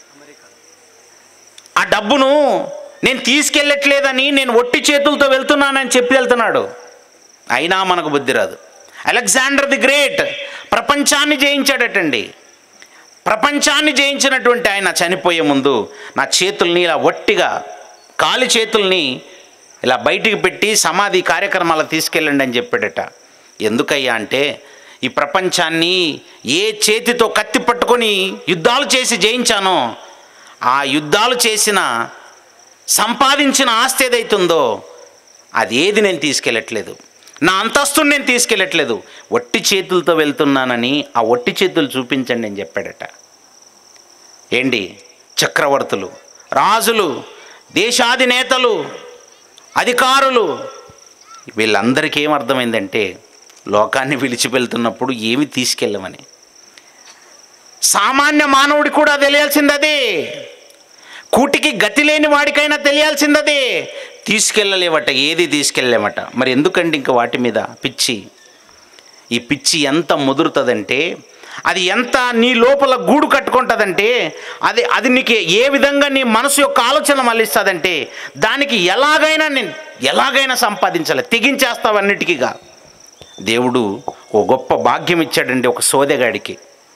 ఆ డబ్బును నేను తీసుకెళ్ళట్లేదని నేను ఒట్టి చేతులతో వెళ్తున్నానని చెప్పి వెళ్తున్నాడు అయినా మనకు బుద్ధి రాదు అలెగ్జాండర్ ది గ్రేట్ ప్రపంచాన్ని జయించాడటండి ప్రపంచాన్ని జయించినటువంటి ఆయన చనిపోయే ముందు నా చేతుల్ని ఇలా ఒట్టిగా కాలి చేతుల్ని ఇలా బయటికి పెట్టి సమాధి కార్యక్రమాలు తీసుకెళ్ళండి అని చెప్పాడట ఎందుకయ్యా అంటే ఈ ప్రపంచాన్ని ఏ చేతితో కత్తి పట్టుకొని యుద్ధాలు చేసి జయించానో ఆ యుద్ధాలు చేసిన సంపాదించిన ఆస్తి ఏదైతుందో అది ఏది నేను తీసుకెళ్ళట్లేదు నా అంతస్తుని నేను తీసుకెళ్ళట్లేదు ఒట్టి చేతులతో వెళ్తున్నానని ఆ ఒట్టి చేతులు చూపించండి అని చెప్పాడట ఏంటి చక్రవర్తులు రాజులు దేశాధినేతలు అధికారులు వీళ్ళందరికీ ఏం అర్థమైందంటే లోకాన్ని విడిచిపెళ్తున్నప్పుడు ఏమి తీసుకెళ్ళమని సామాన్య మానవుడి కూడా తెలియాల్సింది అదే కూటికి గతి లేని వాడికైనా తెలియాల్సింది అదే తీసుకెళ్ళలేవట ఏది తీసుకెళ్ళలేమట మరి ఎందుకండి ఇంక వాటి మీద పిచ్చి ఈ పిచ్చి ఎంత ముదురుతుందంటే అది ఎంత నీ లోపల గూడు కట్టుకుంటుందంటే అది అది నీకు ఏ విధంగా నీ మనసు యొక్క ఆలోచన మళ్ళిస్తుందంటే దానికి ఎలాగైనా నేను ఎలాగైనా సంపాదించాలి తెగించేస్తావు అన్నిటికీగా దేవుడు ఓ గొప్ప భాగ్యం ఇచ్చాడండి ఒక సోదెగాడికి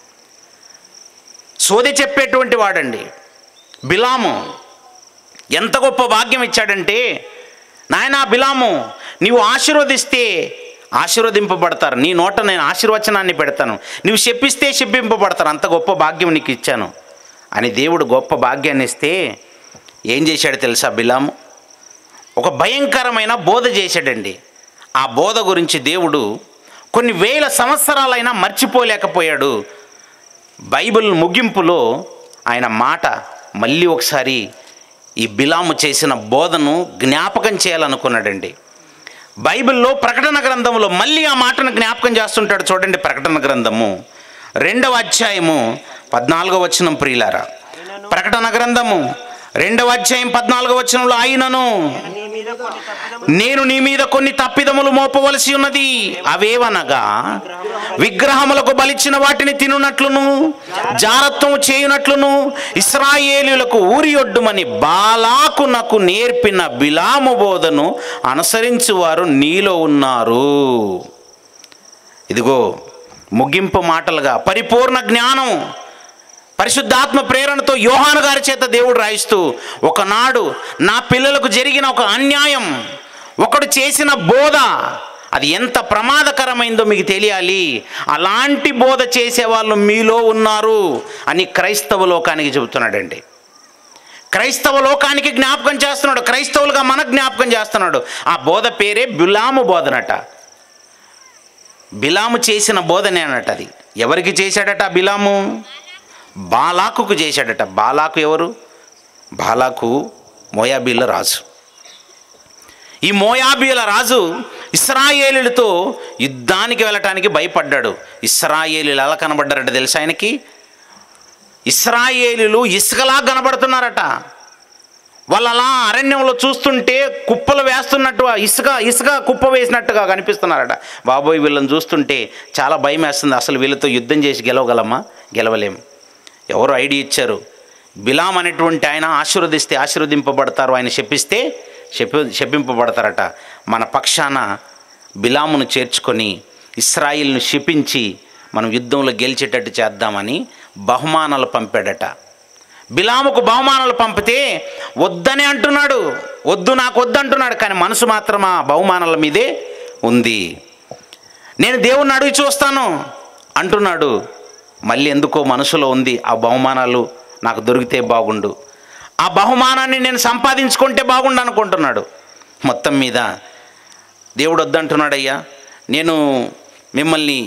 సోదె చెప్పేటువంటి వాడండి బిలాము ఎంత గొప్ప భాగ్యం ఇచ్చాడంటే నాయనా బిలాము నీవు ఆశీర్వదిస్తే ఆశీర్వదింపబడతారు నీ నోట నేను ఆశీర్వచనాన్ని పెడతాను నువ్వు చెప్పిస్తే చెప్పింపబడతారు అంత గొప్ప భాగ్యం నీకు ఇచ్చాను అని దేవుడు గొప్ప భాగ్యాన్ని ఇస్తే ఏం చేశాడు తెలుసా బిలాము ఒక భయంకరమైన బోధ చేశాడండి ఆ బోధ గురించి దేవుడు కొన్ని వేల సంవత్సరాలైనా మర్చిపోలేకపోయాడు బైబిల్ ముగింపులో ఆయన మాట మళ్ళీ ఒకసారి ఈ బిలాము చేసిన బోధను జ్ఞాపకం చేయాలనుకున్నాడండి బైబిల్లో ప్రకటన గ్రంథంలో మళ్ళీ ఆ మాటను జ్ఞాపకం చేస్తుంటాడు చూడండి ప్రకటన గ్రంథము రెండవ అధ్యాయము పద్నాలుగో వచనం ప్రియులారా ప్రకటన గ్రంథము రెండవ అధ్యాయం పద్నాలుగో వచనంలో ఆయనను నీ మీద కొన్ని తప్పిదములు నేను నీ మీద కొన్ని తప్పిదములు మోపవలసి ఉన్నది అవేవనగా విగ్రహములకు బలిచ్చిన వాటిని తినునట్లును జారత్వం చేయునట్లును ఇస్రాయేలీలకు ఊరియొడ్డుమని బాలాకు నాకు నేర్పిన బిలాము బోధను అనుసరించువారు నీలో ఉన్నారు ఇదిగో ముగింపు మాటలుగా పరిపూర్ణ జ్ఞానం పరిశుద్ధాత్మ ప్రేరణతో యోహాను గారి చేత దేవుడు రాయిస్తూ ఒకనాడు నా పిల్లలకు జరిగిన ఒక అన్యాయం ఒకడు చేసిన బోధ అది ఎంత ప్రమాదకరమైందో మీకు తెలియాలి అలాంటి బోధ చేసేవాళ్ళు మీలో ఉన్నారు అని క్రైస్తవ లోకానికి చెబుతున్నాడండి క్రైస్తవ లోకానికి జ్ఞాపకం చేస్తున్నాడు క్రైస్తవులుగా మనకు జ్ఞాపకం చేస్తున్నాడు ఆ బోధ పేరే బిలాము బోధనట బిలాము చేసిన బోధనేనట అది ఎవరికి చేశాడట ఆ బిలాము బాలాకుకు చేశాడట బాలాకు ఎవరు బాలాకు మోయాబీల రాజు ఈ మోయాబీల రాజు ఇస్రాయేలులతో యుద్ధానికి వెళ్ళటానికి భయపడ్డాడు ఇస్రాయేలీలు ఎలా కనబడ్డారట తెలుసా ఆయనకి ఇస్రాయేలీలు ఇసుకలా కనబడుతున్నారట వాళ్ళు అలా అరణ్యంలో చూస్తుంటే కుప్పలు వేస్తున్నట్టు ఇసుక ఇసుక కుప్ప వేసినట్టుగా కనిపిస్తున్నారట బాబోయ్ వీళ్ళని చూస్తుంటే చాలా భయం వేస్తుంది అసలు వీళ్ళతో యుద్ధం చేసి గెలవగలమా గెలవలేం ఎవరు ఐడియా ఇచ్చారు బిలాం అనేటువంటి ఆయన ఆశీర్వదిస్తే ఆశీర్వదింపబడతారు ఆయన శపిస్తే శపి శపింపబడతారట మన పక్షాన బిలామును చేర్చుకొని ఇస్రాయిల్ను శపించి మనం యుద్ధంలో గెలిచేటట్టు చేద్దామని బహుమానాలు పంపాడట బిలాముకు బహుమానాలు పంపితే వద్దని అంటున్నాడు వద్దు నాకు వద్దు అంటున్నాడు కానీ మనసు మాత్రం ఆ బహుమానాల మీదే ఉంది నేను దేవుణ్ణి అడిగి చూస్తాను అంటున్నాడు మళ్ళీ ఎందుకో మనసులో ఉంది ఆ బహుమానాలు నాకు దొరికితే బాగుండు ఆ బహుమానాన్ని నేను సంపాదించుకుంటే బాగుండు అనుకుంటున్నాడు మొత్తం మీద దేవుడు వద్దంటున్నాడయ్యా నేను మిమ్మల్ని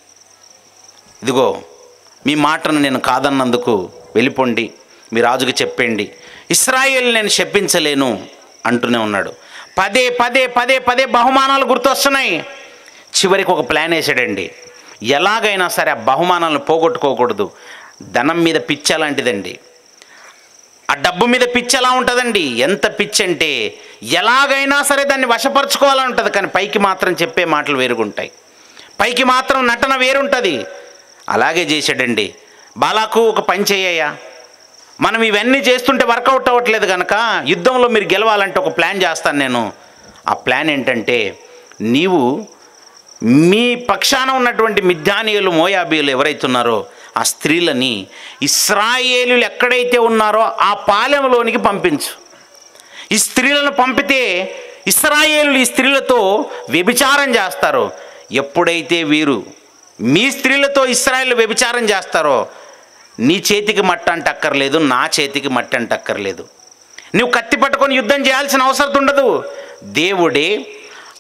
ఇదిగో మీ మాటను నేను కాదన్నందుకు వెళ్ళిపోండి మీ రాజుకు చెప్పండి ఇస్రాయేల్ నేను శపించలేను అంటూనే ఉన్నాడు పదే పదే పదే పదే బహుమానాలు గుర్తొస్తున్నాయి చివరికి ఒక ప్లాన్ వేసాడండి ఎలాగైనా సరే ఆ బహుమానాలను పోగొట్టుకోకూడదు ధనం మీద పిచ్చ లాంటిదండి ఆ డబ్బు మీద పిచ్చి ఎలా ఉంటుందండి ఎంత పిచ్చి అంటే ఎలాగైనా సరే దాన్ని వశపరచుకోవాలని ఉంటుంది కానీ పైకి మాత్రం చెప్పే మాటలు వేరుగుంటాయి పైకి మాత్రం నటన వేరుంటుంది అలాగే చేశాడండి బాలాకు ఒక పని చేయ్యా మనం ఇవన్నీ చేస్తుంటే వర్కౌట్ అవ్వట్లేదు కనుక యుద్ధంలో మీరు గెలవాలంటే ఒక ప్లాన్ చేస్తాను నేను ఆ ప్లాన్ ఏంటంటే నీవు మీ పక్షాన ఉన్నటువంటి మిథ్యానీయులు మోయాబీయులు ఎవరైతే ఉన్నారో ఆ స్త్రీలని ఇస్రాయేలీలు ఎక్కడైతే ఉన్నారో ఆ పాలెంలోనికి పంపించు ఈ స్త్రీలను పంపితే ఇస్రాయేలు ఈ స్త్రీలతో వ్యభిచారం చేస్తారు ఎప్పుడైతే వీరు మీ స్త్రీలతో ఇస్రాయేల్ వ్యభిచారం చేస్తారో నీ చేతికి మట్ట అంటే అక్కర్లేదు నా చేతికి మట్టి అంటే అక్కర్లేదు నువ్వు కత్తి పట్టుకొని యుద్ధం చేయాల్సిన అవసరం ఉండదు దేవుడే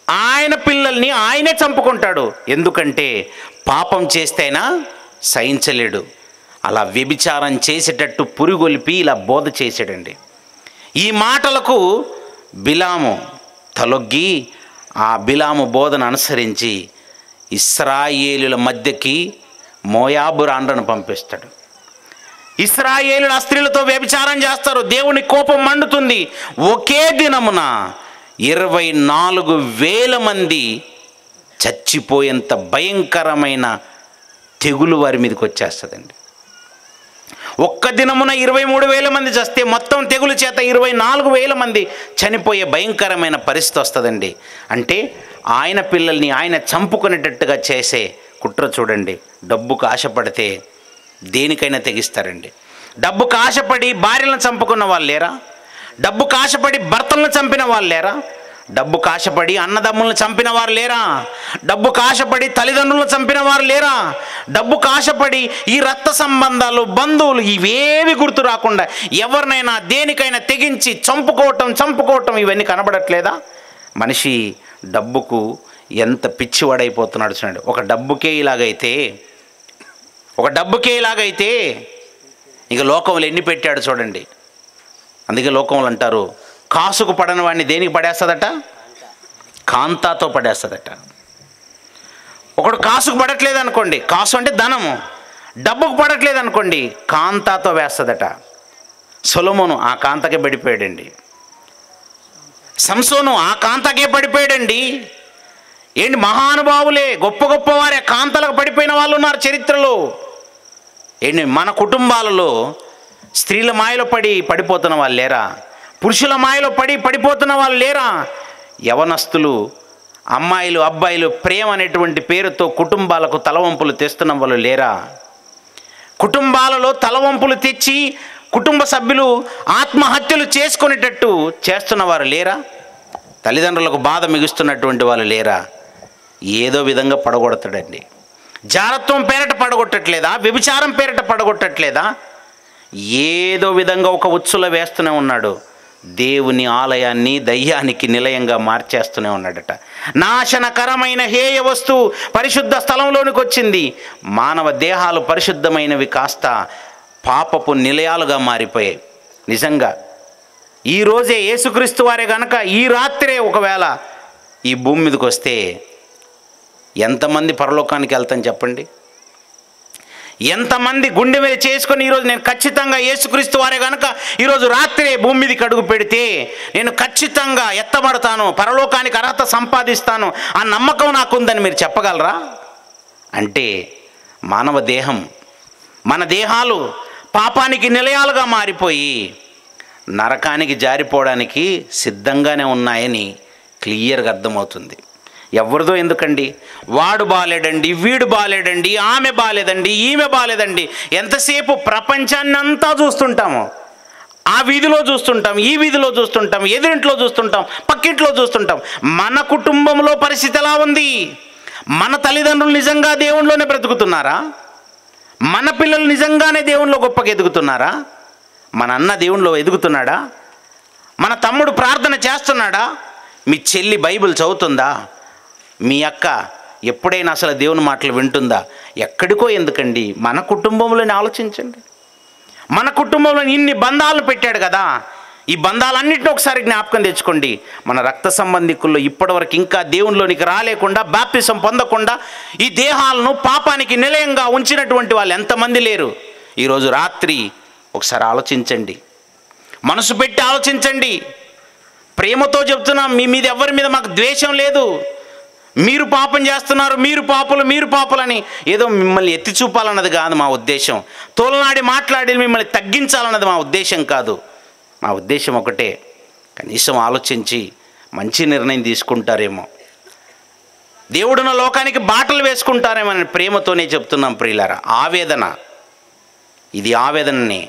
ఆయన పిల్లల్ని ఆయనే చంపుకుంటాడు ఎందుకంటే పాపం చేస్తే అయినా సహించలేడు అలా వ్యభిచారం చేసేటట్టు పురిగొలిపి ఇలా బోధ చేశాడండి ఈ మాటలకు బిలాము తలొగ్గి ఆ బిలాము బోధన అనుసరించి ఇస్రాయేలుల మధ్యకి మోయాబు రాండ్రను పంపిస్తాడు ఇస్రాయేలుల స్త్రీలతో వ్యభిచారం చేస్తారు దేవుని కోపం మండుతుంది ఒకే దినమున ఇరవై నాలుగు వేల మంది చచ్చిపోయేంత భయంకరమైన తెగులు వారి మీదకి వచ్చేస్తుందండి ఒక్క దినమున ఇరవై మూడు వేల మంది చస్తే మొత్తం తెగులు చేత ఇరవై నాలుగు వేల మంది చనిపోయే భయంకరమైన పరిస్థితి వస్తుందండి అంటే ఆయన పిల్లల్ని ఆయన చంపుకునేటట్టుగా చేసే కుట్ర చూడండి డబ్బుకు ఆశపడితే దేనికైనా తెగిస్తారండి డబ్బుకు ఆశపడి భార్యలను చంపుకున్న వాళ్ళు లేరా డబ్బుకు ఆశపడి భర్తలను చంపిన వాళ్ళు లేరా డబ్బు కాశపడి అన్నదమ్ములను చంపిన వారు లేరా డబ్బు కాశపడి తల్లిదండ్రులను చంపిన వారు లేరా డబ్బు కాశపడి ఈ రక్త సంబంధాలు బంధువులు ఇవేవి గుర్తు రాకుండా ఎవరినైనా దేనికైనా తెగించి చంపుకోవటం చంపుకోవటం ఇవన్నీ కనబడట్లేదా మనిషి డబ్బుకు ఎంత పిచ్చివాడైపోతున్నాడు చూడండి ఒక డబ్బుకే ఇలాగైతే ఒక డబ్బుకే ఇలాగైతే ఇక లోకంలో ఎన్ని పెట్టాడు చూడండి అందుకే లోకంలో అంటారు కాసుకు పడని వాడిని దేనికి పడేస్తుందట కాంతాతో పడేస్తుందట ఒకడు కాసుకు పడట్లేదు అనుకోండి కాసు అంటే ధనము డబ్బుకు పడట్లేదు అనుకోండి కాంతాతో వేస్తుందట సొలమును ఆ కాంతకే పడిపోయాడండి సంసోను ఆ కాంతకే పడిపోయాడండి ఏంటి మహానుభావులే గొప్ప గొప్ప వారే కాంతలకు పడిపోయిన వాళ్ళు ఉన్నారు చరిత్రలో ఏంటి మన కుటుంబాలలో స్త్రీల మాయలో పడి పడిపోతున్న వాళ్ళు లేరా పురుషుల మాయలో పడి పడిపోతున్న వాళ్ళు లేరా యవనస్తులు అమ్మాయిలు అబ్బాయిలు ప్రేమ అనేటువంటి పేరుతో కుటుంబాలకు తలవంపులు తెస్తున్న వాళ్ళు లేరా కుటుంబాలలో తలవంపులు తెచ్చి కుటుంబ సభ్యులు ఆత్మహత్యలు చేసుకునేటట్టు చేస్తున్న వారు లేరా తల్లిదండ్రులకు బాధ మిగుస్తున్నటువంటి వాళ్ళు లేరా ఏదో విధంగా పడగొడతాడండి జారత్వం పేరట పడగొట్టట్లేదా వ్యభిచారం పేరట పడగొట్టట్లేదా ఏదో విధంగా ఒక ఉచ్చుల వేస్తూనే ఉన్నాడు దేవుని ఆలయాన్ని దయ్యానికి నిలయంగా మార్చేస్తూనే ఉన్నాడట నాశనకరమైన హేయ వస్తువు పరిశుద్ధ స్థలంలోనికి వచ్చింది మానవ దేహాలు పరిశుద్ధమైనవి కాస్త పాపపు నిలయాలుగా మారిపోయాయి నిజంగా ఈ రోజే యేసుక్రీస్తు వారే గనక ఈ రాత్రే ఒకవేళ ఈ భూమి మీదకి వస్తే ఎంతమంది పరలోకానికి వెళ్తాను చెప్పండి ఎంతమంది గుండె మీద చేసుకొని ఈరోజు నేను ఖచ్చితంగా యేసుక్రీస్తు వారే గనక ఈరోజు రాత్రే భూమి మీదకి అడుగు పెడితే నేను ఖచ్చితంగా ఎత్తబడతాను పరలోకానికి అర్హత సంపాదిస్తాను ఆ నమ్మకం నాకుందని మీరు చెప్పగలరా అంటే మానవ దేహం మన దేహాలు పాపానికి నిలయాలుగా మారిపోయి నరకానికి జారిపోవడానికి సిద్ధంగానే ఉన్నాయని క్లియర్గా అర్థమవుతుంది ఎవరిదో ఎందుకండి వాడు బాలేడండి వీడు బాలేడండి ఆమె బాలేదండి ఈమె బాలేదండి ఎంతసేపు ప్రపంచాన్ని అంతా చూస్తుంటాము ఆ వీధిలో చూస్తుంటాం ఈ వీధిలో చూస్తుంటాం ఎదురింట్లో చూస్తుంటాం పక్కింట్లో చూస్తుంటాం మన కుటుంబంలో పరిస్థితి ఎలా ఉంది మన తల్లిదండ్రులు నిజంగా దేవుళ్ళలోనే బ్రతుకుతున్నారా మన పిల్లలు నిజంగానే దేవునిలో గొప్పగా ఎదుగుతున్నారా మన అన్న దేవునిలో ఎదుగుతున్నాడా మన తమ్ముడు ప్రార్థన చేస్తున్నాడా మీ చెల్లి బైబిల్ చదువుతుందా మీ అక్క ఎప్పుడైనా అసలు దేవుని మాటలు వింటుందా ఎక్కడికో ఎందుకండి మన కుటుంబంలోనే ఆలోచించండి మన కుటుంబంలో ఇన్ని బంధాలు పెట్టాడు కదా ఈ బంధాలన్నింటినీ ఒకసారి జ్ఞాపకం తెచ్చుకోండి మన రక్త సంబంధికుల్లో ఇప్పటివరకు ఇంకా దేవునిలోనికి రాలేకుండా బాప్తిసం పొందకుండా ఈ దేహాలను పాపానికి నిలయంగా ఉంచినటువంటి వాళ్ళు ఎంతమంది లేరు ఈరోజు రాత్రి ఒకసారి ఆలోచించండి మనసు పెట్టి ఆలోచించండి ప్రేమతో చెప్తున్నాం మీ మీద ఎవరి మీద మాకు ద్వేషం లేదు మీరు పాపం చేస్తున్నారు మీరు పాపులు మీరు పాపులని ఏదో మిమ్మల్ని ఎత్తి చూపాలన్నది కాదు మా ఉద్దేశం తోలనాడి మాట్లాడి మిమ్మల్ని తగ్గించాలన్నది మా ఉద్దేశం కాదు మా ఉద్దేశం ఒకటే కనీసం ఆలోచించి మంచి నిర్ణయం తీసుకుంటారేమో దేవుడున్న లోకానికి బాటలు వేసుకుంటారేమని ప్రేమతోనే చెప్తున్నాం ప్రియులారా ఆవేదన ఇది ఆవేదనని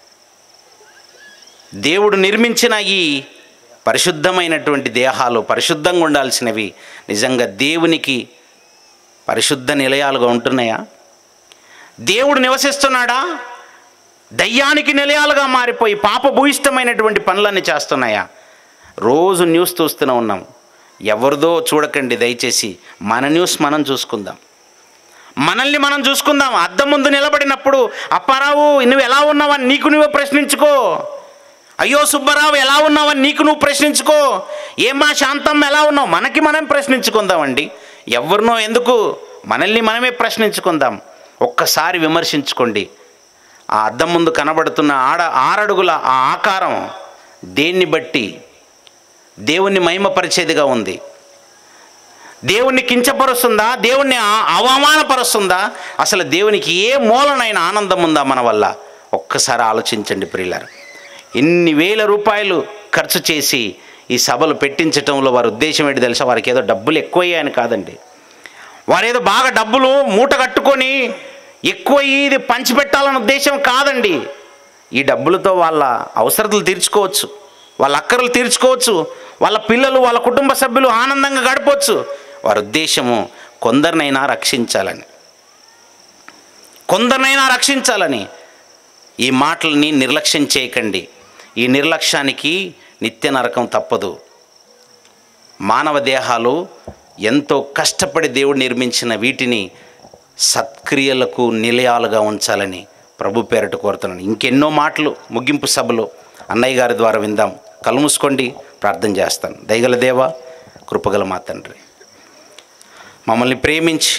దేవుడు నిర్మించిన ఈ పరిశుద్ధమైనటువంటి దేహాలు పరిశుద్ధంగా ఉండాల్సినవి నిజంగా దేవునికి పరిశుద్ధ నిలయాలుగా ఉంటున్నాయా దేవుడు నివసిస్తున్నాడా దయ్యానికి నిలయాలుగా మారిపోయి పాపభూయిష్టమైనటువంటి పనులన్నీ చేస్తున్నాయా రోజు న్యూస్ చూస్తూనే ఉన్నాం ఎవరిదో చూడకండి దయచేసి మన న్యూస్ మనం చూసుకుందాం మనల్ని మనం చూసుకుందాం అద్దం ముందు నిలబడినప్పుడు అప్పారావు నువ్వు ఎలా ఉన్నావని నీకు నువ్వే ప్రశ్నించుకో అయ్యో సుబ్బారావు ఎలా ఉన్నావని నీకు నువ్వు ప్రశ్నించుకో ఏమా శాంతం ఎలా ఉన్నావు మనకి మనం ప్రశ్నించుకుందామండి ఎవరినో ఎందుకు మనల్ని మనమే ప్రశ్నించుకుందాం ఒక్కసారి విమర్శించుకోండి ఆ అద్దం ముందు కనబడుతున్న ఆడ ఆరడుగుల ఆ ఆకారం దేన్ని బట్టి దేవుణ్ణి మహిమపరిచేదిగా ఉంది దేవుణ్ణి కించపరుస్తుందా దేవుణ్ణి ఆ- అవమానపరుస్తుందా అసలు దేవునికి ఏ మూలనైన ఆనందం ఉందా మన వల్ల ఒక్కసారి ఆలోచించండి ప్రియులారు ఇన్ని వేల రూపాయలు ఖర్చు చేసి ఈ సభలు పెట్టించటంలో వారి ఉద్దేశం ఏంటి తెలుసా వారికి ఏదో డబ్బులు ఎక్కువయ్యాయని కాదండి వారేదో బాగా డబ్బులు మూట కట్టుకొని ఎక్కువ ఇది పంచిపెట్టాలన్న ఉద్దేశం కాదండి ఈ డబ్బులతో వాళ్ళ అవసరతలు తీర్చుకోవచ్చు వాళ్ళ అక్కర్లు తీర్చుకోవచ్చు వాళ్ళ పిల్లలు వాళ్ళ కుటుంబ సభ్యులు ఆనందంగా గడపవచ్చు వారి ఉద్దేశము కొందరినైనా రక్షించాలని కొందరినైనా రక్షించాలని ఈ మాటలని నిర్లక్ష్యం చేయకండి ఈ నిర్లక్ష్యానికి నిత్య నరకం తప్పదు మానవ దేహాలు ఎంతో కష్టపడి దేవుడు నిర్మించిన వీటిని సత్క్రియలకు నిలయాలుగా ఉంచాలని ప్రభు పేరట కోరుతున్నాను ఇంకెన్నో మాటలు ముగింపు సభలో అన్నయ్య గారి ద్వారా విందాం కళ్ళు మూసుకోండి ప్రార్థన చేస్తాను దయగల దేవ కృపగల మా తండ్రి మమ్మల్ని ప్రేమించి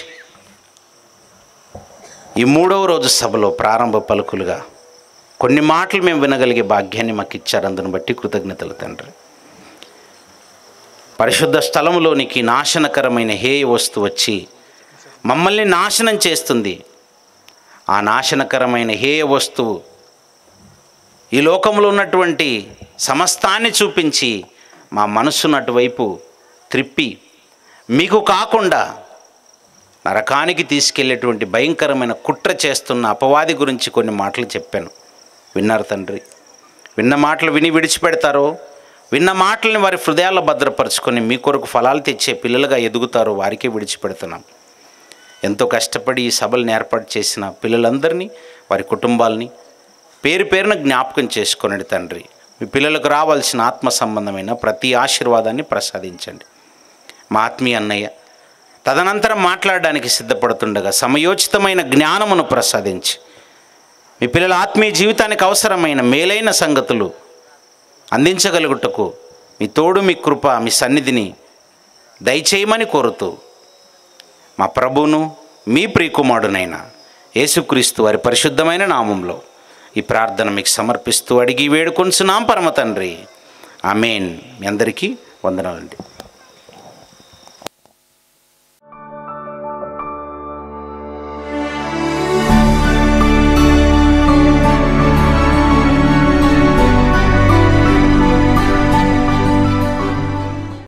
ఈ మూడవ రోజు సభలో ప్రారంభ పలుకులుగా కొన్ని మాటలు మేము వినగలిగే భాగ్యాన్ని మాకు ఇచ్చారు అందుని బట్టి కృతజ్ఞతలు తండ్రి పరిశుద్ధ స్థలములోనికి నాశనకరమైన హేయ వస్తువు వచ్చి మమ్మల్ని నాశనం చేస్తుంది ఆ నాశనకరమైన హేయ వస్తువు ఈ లోకంలో ఉన్నటువంటి సమస్తాన్ని చూపించి మా మనస్సును అటువైపు త్రిప్పి మీకు కాకుండా నరకానికి తీసుకెళ్లేటువంటి భయంకరమైన కుట్ర చేస్తున్న అపవాది గురించి కొన్ని మాటలు చెప్పాను విన్నారు తండ్రి విన్న మాటలు విని విడిచిపెడతారో విన్న మాటల్ని వారి హృదయాల్లో భద్రపరుచుకొని మీ కొరకు ఫలాలు తెచ్చే పిల్లలుగా ఎదుగుతారో వారికే విడిచిపెడుతున్నాం ఎంతో కష్టపడి ఈ సభలను ఏర్పాటు చేసిన పిల్లలందరినీ వారి కుటుంబాలని పేరు పేరున జ్ఞాపకం చేసుకొనండి తండ్రి మీ పిల్లలకు రావాల్సిన ఆత్మ సంబంధమైన ప్రతి ఆశీర్వాదాన్ని ప్రసాదించండి మా ఆత్మీయ అన్నయ్య తదనంతరం మాట్లాడడానికి సిద్ధపడుతుండగా సమయోచితమైన జ్ఞానమును ప్రసాదించి మీ పిల్లల ఆత్మీయ జీవితానికి అవసరమైన మేలైన సంగతులు అందించగలుగుటకు మీ తోడు మీ కృప మీ సన్నిధిని దయచేయమని కోరుతూ మా ప్రభువును మీ ప్రియకుమారుడనైన యేసుక్రీస్తు వారి పరిశుద్ధమైన నామంలో ఈ ప్రార్థన మీకు సమర్పిస్తూ అడిగి వేడుకొంచున్నాం పరమ తండ్రి ఆమెన్ మీ అందరికీ వందనాలండి